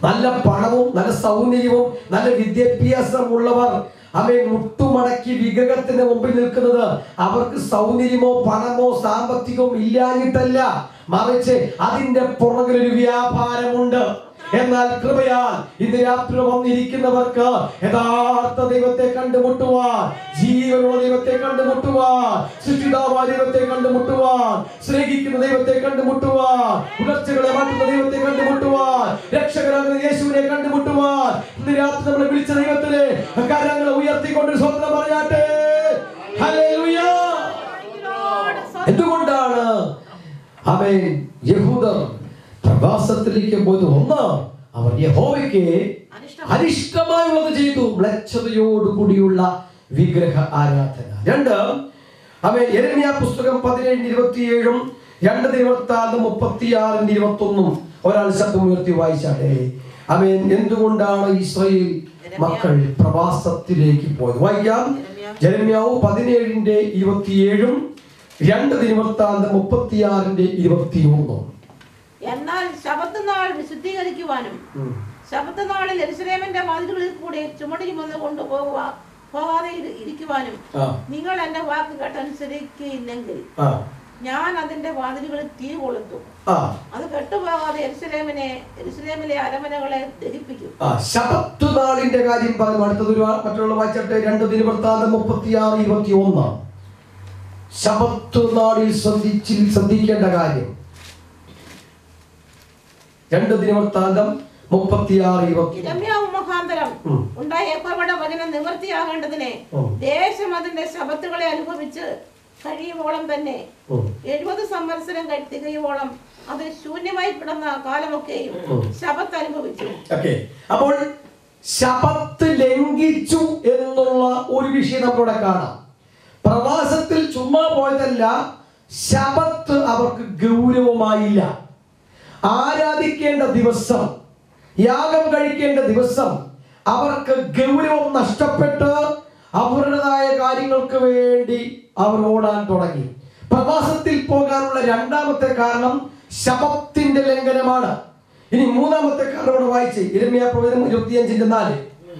Speaker 3: നല്ല പണവും നല്ല സൗന്ദര്യവും നല്ല വിദ്യാഭ്യാസമുള്ളവർ അവയെ മുട്ടുമടക്കി വിഗ്രഹത്തിന് മുമ്പിൽ നിൽക്കുന്നത് അവർക്ക് സൗന്ദര്യമോ പണമോ സാമ്പത്തികവും ഇല്ലാഞ്ഞിട്ടല്ല മറിച്ച് അതിന്റെ പുറകിൽ ഒരു വ്യാപാരമുണ്ട് എന്നാൽ കൃപയാൽ ഇന്ന് രാത്രി വന്നിരിക്കുന്നവർക്ക് യഥാർത്ഥ ദൈവത്തെ കണ്ടുമുട്ടുവാൻ ജീവനുള്ള ദൈവത്തെ കണ്ടുമുട്ടുവാൻ സൃഷ്ടിതാവായ ദൈവത്തെ കണ്ടുമുട്ടുവാൻ സ്നേഹിക്കുന്ന ദൈവത്തെ കണ്ടുമുട്ടുവാൻ ഉണർച്ചകളെ മാറ്റുന്ന ദൈവത്തെ കണ്ടുമുട്ടുവാൻ രക്ഷകരാകുന്ന യേശുവിനെ കണ്ടുമുട്ടുവാൻ ഇന്ന് രാത്രി നമ്മളെ വിളിച്ച ദൈവത്തിനെ കരങ്ങളെ ഉയർത്തിക്കൊണ്ട് സ്വന്തം പറയാട്ടെ ഹല്ലേലൂയ എന്തുകൊണ്ടാണ് അവൻ യഹൂദർ പ്രവാസത്തിലേക്ക് പോയത് ഒന്ന് അവർ യഹോവയ്ക്ക് അനിഷ്ടമായുള്ളത് ചെയ്തു മ്ലച്ഛതയോടുകൂടിയുള്ള വിഗ്രഹ ആരാധന രണ്ട് അവൻ എരമ്യ പുസ്തകം പതിനേഴ് ഇരുപത്തിയേഴും രണ്ട് ഇരുപത്തി മുപ്പത്തിയാറിന്റെ ഇരുപത്തി ഒന്നും ഒരാൾ ശബ്ദം ഉയർത്തി വായിച്ചാട്ടെ അവൻ എന്തുകൊണ്ടാണ് ഇസ്രയേൽ മക്കൾ പ്രവാസത്തിലേക്ക് പോയത് വായിക്കാം ജരമ്യാവ് പതിനേഴിന്റെ ഇരുപത്തിയേഴും രണ്ട് ദിനവൃത്താന്തം മുപ്പത്തിയാറിന്റെ ഇരുപത്തിയൊന്നും
Speaker 4: എന്നാൽ ശബത്ത് നാൾ വിശുദ്ധീകരിക്കുവാനും ശബത്ത് നാളിൽ എരുസലേമിന്റെ വാതിലുകളിൽ കൂടെ ചുമടി ചുമന്ന് കൊണ്ടുപോകുക പോകാതെ ഇരി- ഇരിക്കുവാനും
Speaker 3: ആ
Speaker 4: നിങ്ങൾ എന്റെ വാക്ക് കേട്ടനുസരിക്കുകയില്ലെങ്കിൽ
Speaker 3: ആ
Speaker 4: ഞാൻ അതിന്റെ വാതിലുകളിൽ തീ കൊളുത്തും
Speaker 3: ആ
Speaker 4: അത് കെട്ടുപോകാതെ എരുസലേമിനെ എരുസലേമിലെ അരമനകളെ ദഹിപ്പിക്കും
Speaker 3: ആ ശബത്ത് നാളിന്റെ കാര്യം പറഞ്ഞു അടുത്തതൊരു ആ- മറ്റുള്ള വായിച്ചട്ടെ രണ്ട് ദിനവൃത്താന്തം മുപ്പത്തിയാറ് ഇരുപത്തി ഒന്ന് ശബത്ത് നാളിൽ ശ്രദ്ധിച്ച് ശ്രദ്ധിക്കേണ്ട കാര്യം രണ്ട് ദിനവൃത്താന്തം മുപ്പത്തിയാറ് ഇരുപത്തി
Speaker 4: ഇരമ്യാവ് മുഖാന്തരം
Speaker 3: ഉം.
Speaker 4: ഉണ്ടായ യഹോവയുടെ വചനം നിവൃത്തിയാകേണ്ടതിനെ
Speaker 3: ഉം.
Speaker 4: ദേശം അതിന്റെ ശബത്തുകളെ അനുഭവിച്ച് കഴിയുവോളം തന്നെ
Speaker 3: ഉം.
Speaker 4: എഴുപത് സംവത്സരം കഴി- തികയുവോളം അത് ശൂന്യമായി കിടന്ന കാലമൊക്കെയും
Speaker 3: ഉം.
Speaker 4: ശബത്ത് അനുഭവിച്ചു
Speaker 3: ഓക്കെ അപ്പോൾ ശപത്ത് ലംഘിച്ചു എന്നുള്ള ഒരു വിഷയം നമ്മളിവിടെ കാണാം പ്രവാസത്തിൽ ചുമ്മാ പോയതല്ല ശപത്ത് അവർക്ക് ഗൗരവമായില്ല ആരാധിക്കേണ്ട ദിവസം യാഗം കഴിക്കേണ്ട ദിവസം അവർക്ക് ഗൗരവം നഷ്ടപ്പെട്ട് അവരുടേതായ കാര്യങ്ങൾക്ക് വേണ്ടി അവർ ഓടാൻ തുടങ്ങി പ്രവാസത്തിൽ പോകാനുള്ള രണ്ടാമത്തെ കാരണം ശപത്തിന്റെ ലംഘനമാണ് ഇനി മൂന്നാമത്തെ കാരണം കൂടെ വായിച്ച് ഇരമ്യ പ്രവചനം ഇരുപത്തിയഞ്ചിന്റെ നാല്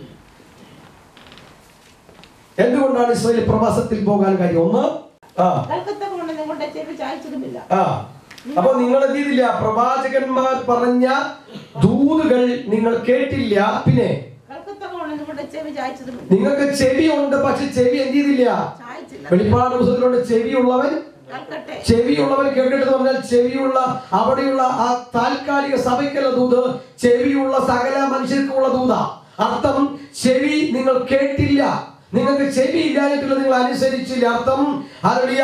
Speaker 3: എന്തുകൊണ്ടാണ് ഇസ്രായേൽ പ്രവാസത്തിൽ പോകാൻ കാര്യം ഒന്ന് ആ
Speaker 4: കൽക്കത്ത കൊണ്ട് നിങ്ങളുടെ ചെവി ചായച്ചതുമില്ല
Speaker 3: ആ അപ്പൊ നിങ്ങൾ എന്ത് ചെയ്തില്ല പ്രവാചകന്മാർ പറഞ്ഞ ദൂതുകൾ നിങ്ങൾ കേട്ടില്ല പിന്നെ
Speaker 4: കൽക്കത്ത കൊണ്ട് നിങ്ങളുടെ ചെവി ചായച്ചതുമില്ല
Speaker 3: നിങ്ങൾക്ക് ചെവിയുണ്ട് പക്ഷെ ചെവി എന്ത് ചെയ്തില്ല
Speaker 4: ചായച്ചില്ല
Speaker 3: വെളിപ്പാട് പുസ്തകത്തിലുണ്ട് ചെവിയുള്ളവൻ
Speaker 4: കൽക്കട്ടെ
Speaker 3: ചെവിയുള്ളവൻ കേട്ടിട്ട് പറഞ്ഞാൽ ചെവിയുള്ള അവിടെയുള്ള ആ താൽക്കാലിക സഭയ്ക്കുള്ള ദൂത് ചെവിയുള്ള സകല മനുഷ്യർക്കുള്ള ദൂത അർത്ഥം ചെവി നിങ്ങൾ കേട്ടില്ല നിങ്ങൾക്ക് ചെവി ഇല്ലാഞ്ഞിട്ടുള്ള നിങ്ങൾ അനുസരിച്ചില്ല അർത്ഥം അറിയ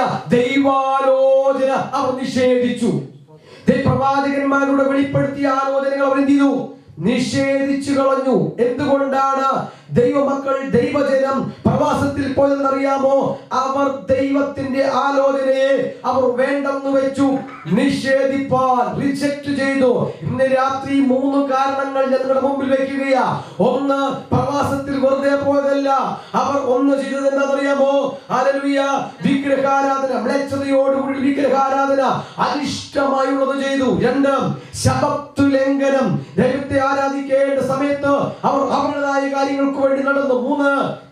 Speaker 3: ദൈവാലോചന അവർ നിഷേധിച്ചു ദൈവ പ്രവാചകന്മാരുടെ വെളിപ്പെടുത്തിയ ആലോചനകൾ അവർ എന്ത് ചെയ്തു നിഷേധിച്ചു കളഞ്ഞു എന്തുകൊണ്ടാണ് ദൈവമക്കൾ ദൈവജനം പ്രവാസത്തിൽ പോയെന്നറിയാമോ അവർ ദൈവത്തിന്റെ ആലോചനയെ അവർ വേണ്ടെന്ന് വെച്ചു നിഷേധിപ്പാൻ റിജക്ട് ചെയ്തു ഇന്ന് രാത്രി മൂന്ന് കാരണങ്ങൾ ഞങ്ങളുടെ മുമ്പിൽ വെക്കുകയാ ഒന്ന് പ്രവാസത്തിൽ വെറുതെ പോയതല്ല അവർ ഒന്ന് ചെയ്തത് എന്താണെന്നറിയാമോ ഹല്ലേലൂയ വിഗ്രഹാരാധന മ്ലേച്ഛതയോടുകൂടി വിഗ്രഹാരാധന അനിഷ്ടമായുള്ളത് ചെയ്തു രണ്ട് ശബത്ത് ലംഘനം ദൈവത്തെ ആരാധിക്കേണ്ട സമയത്ത് അവർ അവരുടേതായ കാര്യങ്ങൾക്ക് വേണ്ടി നടന്നു മൂന്ന്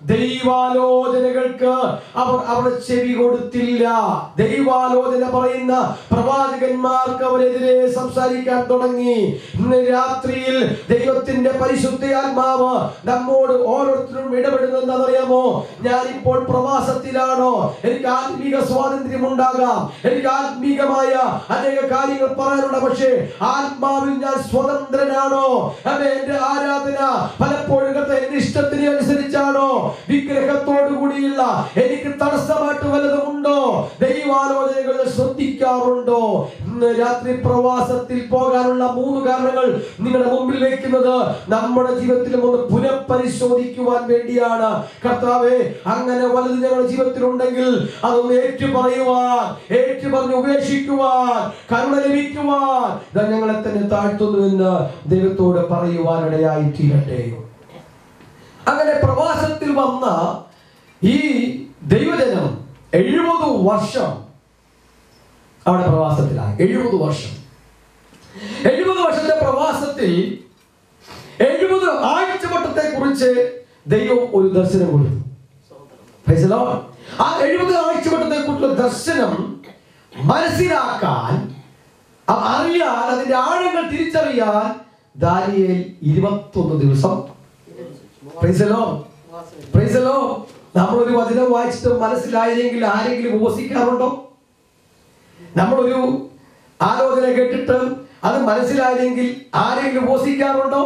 Speaker 3: ദൈവാലോചനകൾക്ക് അവർ അവർ ചെവി കൊടുത്തില്ല ദൈവാലോചന പറയുന്ന പ്രവാചകന്മാർക്ക് അവരെതിരെ സംസാരിക്കാൻ തുടങ്ങി ഇന്ന് രാത്രിയിൽ ദൈവത്തിന്റെ പരിശുദ്ധ ആത്മാവ് നമ്മോട് ഓരോരുത്തരും ഇടപെടുന്നത് എന്താണെന്നറിയാമോ ഞാനിപ്പോൾ പ്രവാസത്തിലാണോ എനിക്ക് ആത്മീക സ്വാതന്ത്ര്യം ഉണ്ടാകാം എനിക്ക് ആത്മീകമായ അനേക കാര്യങ്ങൾ പറയാനുണ്ട് പക്ഷേ ആത്മാവിൽ ഞാൻ സ്വതന്ത്രനാണോ അതെ എന്റെ ആരാധന പലപ്പോഴും കർത്താവേ, എന്റെ ഇഷ്ടത്തിന് അനുസരിച്ചാണോ വിഗ്രഹത്തോടു കൂടിയുള്ള എനിക്ക് തടസ്സമായിട്ട് വല്ലതുമുണ്ടോ ദൈവാലോചനകൾ ശ്രദ്ധിക്കാറുണ്ടോ ഇന്ന് രാത്രി പ്രവാസത്തിൽ പോകാനുള്ള മൂന്ന് കാരണങ്ങൾ നിങ്ങളുടെ മുമ്പിൽ വെക്കുന്നത് നമ്മുടെ ജീവിതത്തിലും ഒന്ന് പുനഃപരിശോധിക്കുവാൻ വേണ്ടിയാണ് കർത്താവെ അങ്ങനെ വലുത് ഞങ്ങളുടെ ജീവിതത്തിലുണ്ടെങ്കിൽ അതൊന്ന് ഏറ്റു പറയുവാൻ ഏറ്റു പറഞ്ഞ് ഉപേക്ഷിക്കുവാൻ കരുണ ലഭിക്കുവാൻ ഇതാ ഞങ്ങളെ തന്നെ താഴ്ത്തുന്നു എന്ന് ദൈവത്തോട് പറയുവാനിടയായി തീരട്ടെ അങ്ങനെ പ്രവാസത്തിൽ വന്ന ഈ ദൈവജനം എഴുപത് വർഷം അവിടെ പ്രവാസത്തിലായി എഴുപത് വർഷം എഴുപത് വർഷത്തെ പ്രവാസത്തിൽ എഴുപത് ആഴ്ചവട്ടത്തെ കുറിച്ച് ദൈവം ഒരു ദർശനം കൊടുത്തു Praise the Lord. ആ എഴുപത് ആഴ്ചവട്ടത്തെ കുറിച്ചുള്ള ദർശനം മനസ്സിലാക്കാൻ അ- അറിയാൻ അതിന്റെ ആഴങ്ങൾ തിരിച്ചറിയാൻ ദാനിയേൽ ഇരുപത്തൊന്ന് ദിവസം Praise the Lord. Praise the Lord. നമ്മളൊരു വചനം വായിച്ചിട്ട് മനസ്സിലായില്ലെങ്കിൽ ആരെങ്കിലും ഉപസിക്കാറുണ്ടോ നമ്മളൊരു ആലോചന കേട്ടിട്ട് അത് മനസ്സിലായില്ലെങ്കിൽ ആരെങ്കിലും ഉപസിക്കാറുണ്ടോ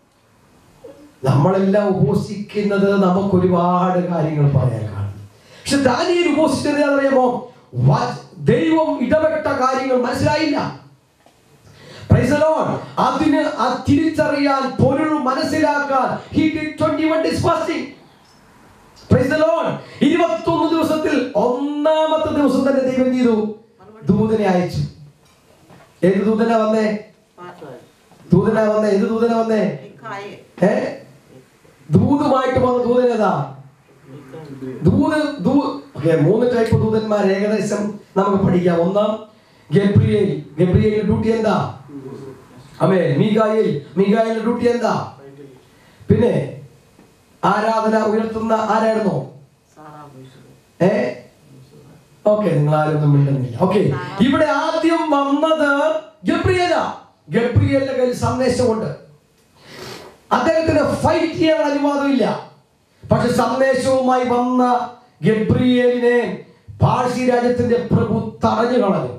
Speaker 3: നമ്മളെല്ലാം ഉപസിക്കുന്നത് നമുക്ക് ഒരുപാട് കാര്യങ്ങൾ പറയാൻ കാണും പക്ഷെ ദാനിയേൽ ഉപസിച്ചത് അറിയാമോ വ- ദൈവം ഇടപെട്ട കാര്യങ്ങൾ മനസ്സിലായില്ല Praise the Lord. അതിന് ആ തിരിച്ചറിയാൻ പൊരുൾ മനസ്സിലാക്കാൻ he did 21 days fasting. Praise the Lord. 21 ദിവസത്തിൽ ഒന്നാമത്തെ ദിവസം തന്നെ ദൈവം ചെയ്തു ദൂതനെ അയച്ചു ഏത് ദൂതന വന്നേ ദൂതന വന്നേ ഏത് ദൂതന വന്നേ ഏ ദൂതുമായിട്ട് വന്ന ദൂതൻ ഏതാ ദൂത് ദൂ ഓക്കെ മൂന്ന് ടൈപ്പ് ദൂതന്മാർ ഏകദേശം നമുക്ക് പഠിക്കാം ഒന്ന് ഗബ്രിയേൽ ഗബ്രിയേലിന്റെ ഡ്യൂട്ടി എന്താ അമേ മീഗായിൽ മീഗായിലിന്റെ ഡ്യൂട്ടി എന്താ പിന്നെ ആരാധന ഉയർത്തുന്ന ആരായിരുന്നു ഏ ഓക്കെ നിങ്ങൾ ആരും ഒന്നും മിണ്ടുന്നില്ല ഓക്കെ ഇവിടെ ആദ്യം വന്നത് ഗബ്രിയേല ഗബ്രിയേലിന്റെ കയ്യിൽ സന്ദേശമുണ്ട് അദ്ദേഹത്തിന് ഫൈറ്റ് ചെയ്യാൻ അനുവാദമില്ല പക്ഷെ സന്ദേശവുമായി വന്ന ഗബ്രിയേലിനെ പാഴ്സി രാജ്യത്തിന്റെ പ്രഭു തടഞ്ഞു കളഞ്ഞു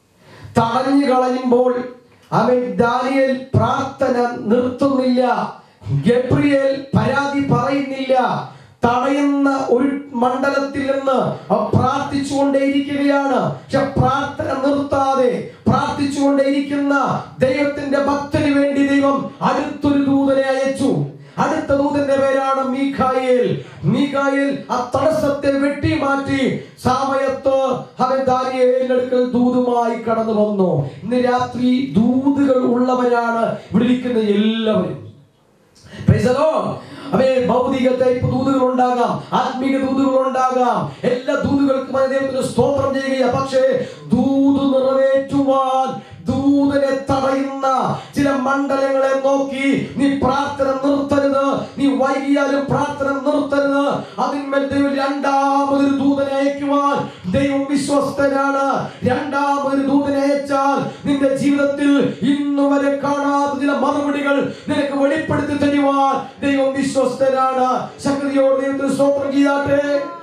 Speaker 3: തടഞ്ഞു കളയുമ്പോൾ അവൻ ദാനിയേൽ പ്രാർത്ഥന നിർത്തുന്നില്ല ഗബ്രിയേൽ പരാതി പറയുന്നില്ല തടയുന്ന ഒരു മണ്ഡലത്തിൽ നിന്ന് അവൻ പ്രാർത്ഥിച്ചുകൊണ്ടേയിരിക്കുകയാണ് പക്ഷെ പ്രാർത്ഥന നിർത്താതെ പ്രാർത്ഥിച്ചുകൊണ്ടേയിരിക്കുന്ന ദൈവത്തിന്റെ ഭക്തന് വേണ്ടി ദൈവം അടുത്തൊരു ദൂതനെ അയച്ചു അടുത്ത ദൂതന്റെ പേരാണ് മീഖായേൽ മീഖായേൽ ആ തടസ്സത്തെ വെട്ടിമാറ്റി സമയത്ത് അവൻ ദാനിയേലിന്റെ അടുക്കൽ ദൂതുമായി കടന്നു വന്നു ഇന്ന് രാത്രി ദൂതുകൾ ഉള്ളവരാണ് ഇവിടെ ഇരിക്കുന്ന എല്ലാവരും Praise the Lord. അവേ ഭൗതിക ടൈപ്പ് ദൂതുകൾ ഉണ്ടാകാം ആത്മീക ദൂതുകൾ ഉണ്ടാകാം എല്ലാ ദൂതുകൾക്കും അത് ദൈവത്തിന് സ്തോത്രം ചെയ്യുക പക്ഷേ ദൂത് നിറവേറ്റുവാൻ ദൂതനെ തടയുന്ന ചില മണ്ഡലങ്ങളെ നോക്കി നീ പ്രാർത്ഥന നിർത്തരുത് നീ വൈകിയാലും പ്രാർത്ഥന നിർത്തരുത് അതിന്മേൽ ദൈവം രണ്ടാമതൊരു ദൂതനെ അയക്കുവാൻ ദൈവം വിശ്വസ്തനാണ് രണ്ടാമതൊരു ദൂതനെ അയച്ചാൽ നിന്റെ ജീവിതത്തിൽ ഇന്നു വരെ കാണാത്ത ചില മറുപടികൾ നിനക്ക് വെളിപ്പെടുത്തി തരുവാൻ ദൈവം വിശ്വസ്തനാണ് ശക്തിയോട് ദൈവത്തിന് സ്തോത്രം ചെയ്യാട്ടെ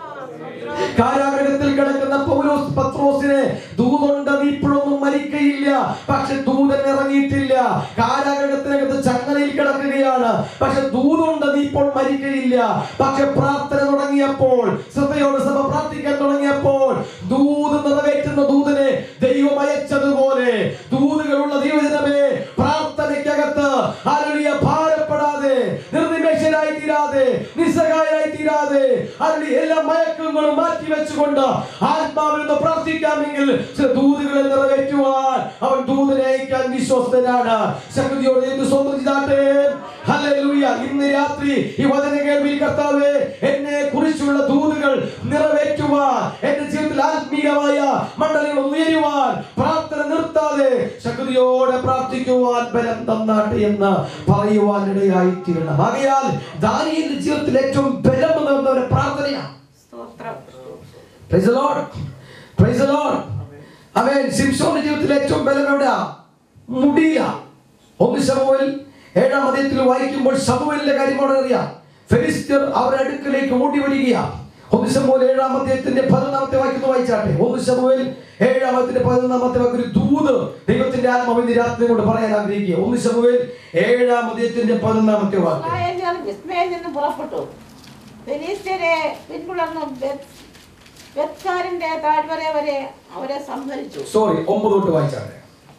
Speaker 3: കാരാഗ്രഹത്തിൽ കിടക്കുന്ന പൗലോസ് പത്രോസിനെ ദൂതുണ്ട് നീ ഇപ്പോഴൊന്നും മരിക്കയില്ല പക്ഷെ ദൂതൻ ഇറങ്ങിയിട്ടില്ല കാരാഗ്രഹത്തിനകത്ത് ചങ്ങലയിൽ കിടക്കുകയാണ് പക്ഷെ ദൂതുണ്ട് നീ ഇപ്പോൾ മരിക്കയില്ല പക്ഷെ പ്രാർത്ഥന തുടങ്ങിയപ്പോൾ ശ്രദ്ധയോട് സഭ പ്രാർത്ഥിക്കാൻ തുടങ്ങിയപ്പോൾ ദൂത് നിറവേറ്റുന്ന ദൂതനെ ദൈവം അയച്ചതുപോലെ ദൂതുകളുള്ള ദൈവജനമേ പ്രാർത്ഥനയ്ക്കകത്ത് ആരുളിയ ഭാരപ്പെടാതെ നിർനിമേഷനായി തീരാതെ നിസ്സഹായനായി തീരാതെ അതിന്റെ എല്ലാ മയക്കങ്ങളും മാറ്റി വെച്ചുകൊണ്ട് ആത്മാവിൽ നിന്ന് പ്രാർത്ഥിക്കാമെങ്കിൽ ചില ദൂതുകളെ നിറവേറ്റുവാൻ അവൻ ദൂതനെ അയക്കാൻ വിശ്വസ്തനാണ് ശക്തിയോട് എന്ത് സ്വന്തം ചെയ്താട്ടെ ഹല്ലേലൂയ ഇന്ന് രാത്രി ഈ വചന കേൾവിയിൽ കർത്താവേ എന്നെ കുറിച്ചുള്ള ദൂതുകൾ നിറവേറ്റുവാൻ എന്റെ ജീവിതത്തിൽ ആത്മീയമായ മണ്ഡലങ്ങൾ ഉയരുവാൻ പ്രാർത്ഥന നിർത്താതെ ശക്തിയോടെ പ്രാർത്ഥിക്കുവാൻ ബലം തന്നാട്ടെ എന്ന് പറയുവാൻ ഇടയായി തീരണം ആകയാൽ ദാനിയന്റെ ജീവിതത്തിൽ ഏറ്റവും ബലം എന്നവരുടെ പ്രാർത്ഥനയാണ് Praise the Lord. Praise the Lord. അവൻ സിംസോന്റെ ജീവിതത്തിൽ ഏറ്റവും ബലം എവിടെയാ മുടിയില ഒന്ന് ശമുവേൽ ഏഴാം അധ്യായത്തിൽ വായിക്കുമ്പോൾ ശമുവേലിന്റെ കാര്യം അവിടെ അറിയാം ഫെലിസ്തർ അവരുടെ അടുക്കലേക്ക് ഓടി വരികയാ ഒന്ന് ശമുവേൽ ഏഴാം അധ്യായത്തിന്റെ പതിനൊന്നാമത്തെ വാക്യത്തിൽ വായിച്ചാട്ടെ ഒന്ന് ശമുവേൽ ഏഴാം അധ്യായത്തിന്റെ പതിനൊന്നാമത്തെ വാക്യം ഒരു ദൂത് ദൈവത്തിന്റെ ആത്മാവിന്റെ രാത്രി കൊണ്ട് പറയാൻ ആഗ്രഹിക്കുക ഒന്ന് ശമുവേൽ ഏഴാം അധ്യായത്തിന്റെ പതിനൊന്നാമത്തെ വാക്യം
Speaker 4: ഇസ്രായേല്യർ വിസ്മയിൽ നിന്ന് പുറപ്പെട്ടു ഫെലിസ്ത്യരെ പിന്തുടർന്ന് ബെത്ത്- ബെത്കാരിന്റെ താഴ്വര വരെ അവരെ സംഹരിച്ചു
Speaker 3: സോറി ഒമ്പത് തൊട്ട് വായിച്ചാട്ടെ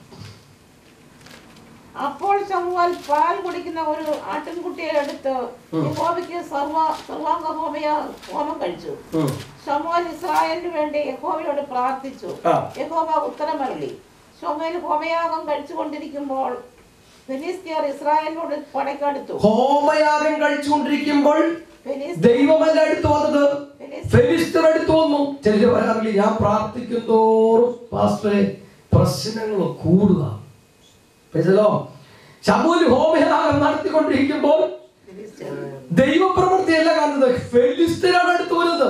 Speaker 4: അപ്പോൾ ശമുവൽ പാൽ കുടിക്കുന്ന ഒരു ആട്ടിൻകുട്ടിയെ എടുത്ത് യഹോവയ്ക്ക് സർവ സർവാംഗ ഹോമയ ഹോമം കഴിച്ചു
Speaker 3: ഉം.
Speaker 4: ശമുവൽ ഇസ്രായേലിന് വേണ്ടി യഹോവയോട് പ്രാർത്ഥിച്ചു
Speaker 3: ആ.
Speaker 4: യഹോവ ഉത്തരമരളി ശമുവേൽ ഹോമയാഗം കഴിച്ചുകൊണ്ടിരിക്കുമ്പോൾ ഫെലിസ്ത്യർ ഇസ്രായേലിനോട് പടയ്ക്കടുത്തു
Speaker 3: ഹോമയാഗം കഴിച്ചുകൊണ്ടിരിക്കുമ്പോൾ
Speaker 4: ഫെലിസ്ത്യർ
Speaker 3: ദൈവമല്ല അടുത്ത് വന്നത് ഫെലിസ്തർ അടുത്ത് വന്നു ചിലര് പറയാറില്ല ഞാൻ പ്രാർത്ഥിക്കും തോറും പാസ്റ്ററെ പ്രശ്നങ്ങൾ കൂടുക പ്രൈസലോ ശമൂൽ ഹോമയാഗം നടത്തിക്കൊണ്ടിരിക്കുമ്പോൾ ദൈവപ്രവൃത്തിയല്ല കാണുന്നത് ഫെലിസ്തീനാണ് അടുത്ത് വരുന്നത്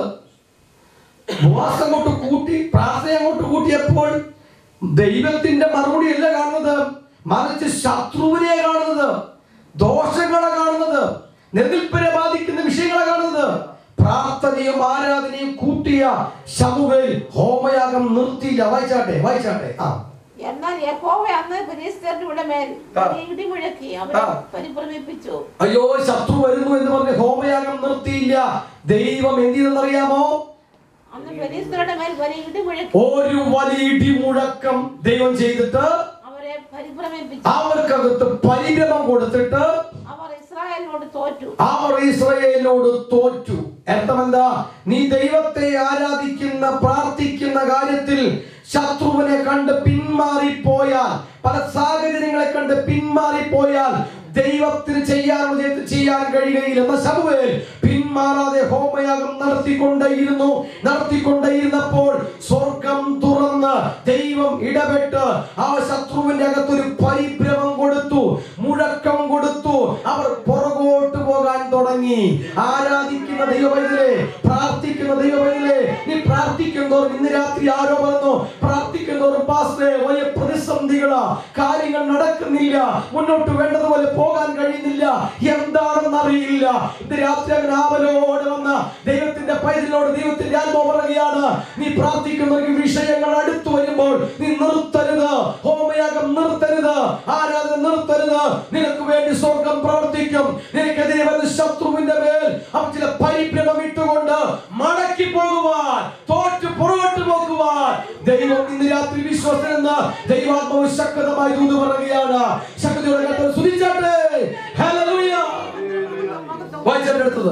Speaker 3: ഉപവാസം അങ്ങോട്ട് കൂട്ടി പ്രാർത്ഥന അങ്ങോട്ട് കൂട്ടിയപ്പോൾ ദൈവത്തിന്റെ മറുപടി അല്ല കാണുന്നത് മറിച്ച് ശത്രുവിനെ കാണുന്നത് ദോഷങ്ങളെ കാണുന്നത് നെതിൽപ്പിനെ ബാധിക്കുന്ന വിഷയങ്ങളെ കാണുന്നത് പ്രാർത്ഥനയും ആരാധനയും കൂട്ടിയ ശമുവേൽ ഹോമയാഗം നിർത്തിയില്ല വായിച്ചാട്ടെ വായിച്ചാട്ടെ ആ
Speaker 4: എന്നാൽ യഹോവ അന്ന് ഫിലിസ്തീനരുടെ മേൽ
Speaker 3: ആ.
Speaker 4: ഇടിമുഴക്കി അവരെ
Speaker 3: ആ.
Speaker 4: പരിഭ്രമിപ്പിച്ചു
Speaker 3: അയ്യോ ശത്രു വരുന്നു എന്ന് പറഞ്ഞ് ഹോമയാഗം നിർത്തിയില്ല ദൈവം എന്ത് ചെയ്തെന്നറിയാമോ
Speaker 4: അന്ന് ഫിലിസ്തീനരുടെ മേൽ വലിയ ഇടിമുഴക്കി
Speaker 3: ഒരു വലിയ ഇടിമുഴക്കം ദൈവം ചെയ്തിട്ട്
Speaker 4: അവരെ പരിഭ്രമിപ്പിച്ചു
Speaker 3: അവർക്കകത്ത് പരിഭ്രമം കൊടുത്തിട്ട്
Speaker 4: അവർ ഇസ്രായേലിനോട് തോറ്റു
Speaker 3: അവർ ഇസ്രയേലിനോട് തോറ്റു അർത്ഥം എന്താ നീ ദൈവത്തെ ആരാധിക്കുന്ന പ്രാർത്ഥിക്കുന്ന കാര്യത്തിൽ ശത്രുവിനെ കണ്ട് പിന്മാറിപ്പോയാൽ പല സാഹചര്യങ്ങളെ കണ്ട് പിന്മാറിപ്പോയാൽ ദൈവത്തിന് ചെയ്യാനുള്ളത് ചെയ്യാൻ കഴിയുകയില്ല എന്ന ശമുവേൽ പിന്മാറാതെ ഹോമയാഗം നടത്തിക്കൊണ്ടേയിരുന്നു നടത്തിക്കൊണ്ടേയിരുന്നപ്പോൾ സ്വർഗം തുറന്ന് ദൈവം ഇടപെട്ട് ആ ശത്രുവിന്റെ അകത്തൊരു പരിഭ്രമം കൊടുത്തു മുഴക്കം കൊടുത്തു അവർ പുറകോട്ട് പോകാൻ തുടങ്ങി ആരാധിക്കുന്ന ദൈവവൈദ്യരെ പ്രാർത്ഥിക്കുന്ന ദൈവവൈദ്യരെ നീ പ്രാർത്ഥിക്കുന്നവർ ഇന്ന് രാത്രി ആരോ പറഞ്ഞു പ്രാർത്ഥിക്കുന്നവർ പാസ്റ്റേ വലിയ പ്രതിസന്ധികളാ കാര്യങ്ങൾ നടക്കുന്നില്ല മുന്നോട്ട് വേണ്ടതുപോലെ പോകാൻ കഴിയുന്നില്ല എന്താണെന്ന് അറിയില്ല ഇന്ന് രാത്രി അങ്ങനെ ആവലോട് വന്ന ദൈവത്തിന്റെ പൈതലിനോട് ദൈവത്തിന്റെ ആത്മ പറയുകയാണ് നീ പ്രാർത്ഥിക്കുന്നവർക്ക് വിഷയങ്ങൾ അടുത്തു വരുമ്പോൾ നീ നിർത്തരുത് ഹോമയാഗം നിർത്തരുത് ആരാധന നിർത്തരുത് നിനക്ക് വേണ്ടി സ്വർഗം പ്രവർത്തിക്കും നിനക്കെതിരെ വരുന്ന ശത്രുവിന്റെ മേൽ അവൻ ചില പരിഭ്രമം ഇട്ടുകൊണ്ട് മടക്കി പോകുവാൻ തോറ്റ് പുറകോട്ട് പോകുവാൻ ദൈവം ഇന്ന് രാത്രി വിശ്വസനെന്ന് ദൈവാത്മാവ് ശക്തമായി ദൂത് പറയുകയാണ് ശക്തിയോടെ കർത്താവ് സ്തുതിച്ചാട്ടെ ഹല്ലേലൂയ വായിച്ചാട്ടെ അടുത്തത്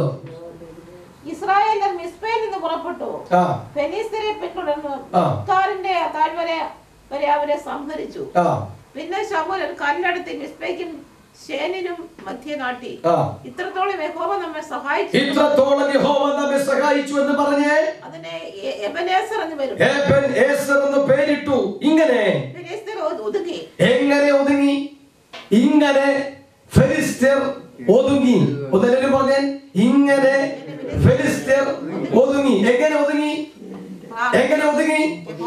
Speaker 4: ഇസ്രായേലർ മിസ്പയിൽ നിന്ന് പുറപ്പെട്ടു
Speaker 3: ആ
Speaker 4: ഫെലിസ്തരെ പിന്തുടർന്നു
Speaker 3: ആ.
Speaker 4: കാറിന്റെ താഴ്വര വരെ അവരെ സംഹരിച്ചു
Speaker 3: ആ
Speaker 4: പിന്നെ ശമൂൽ ഒരു കല്ലെടുത്ത് മിസ്പയ്ക്കും ശേനിനും മധ്യ നാട്ടി
Speaker 3: ആ
Speaker 4: ഇത്രത്തോളം യഹോവ നമ്മെ സഹായിച്ചു
Speaker 3: ഇത്രത്തോളം യഹോവ നമ്മെ സഹായിച്ചു എന്ന് പറഞ്ഞേ
Speaker 4: അതിനെ എ- എബനേസർ എന്ന് വരും
Speaker 3: ഏബൻ ഏസർ എന്ന് പേരിട്ടു ഇങ്ങനെ
Speaker 4: ഫിലിസ്തീർ ഒ- ഒതുങ്ങി
Speaker 3: എങ്ങനെ ഒതുങ്ങി ഇങ്ങനെ ഫെലിസ്തർ ഒതുങ്ങി ഒന്നെല്ലാവരും പറഞ്ഞേ ഇങ്ങനെ ഫെലിസ്തർ ഒതുങ്ങി എങ്ങനെ ഒതുങ്ങി എങ്ങനെ ഒതുങ്ങി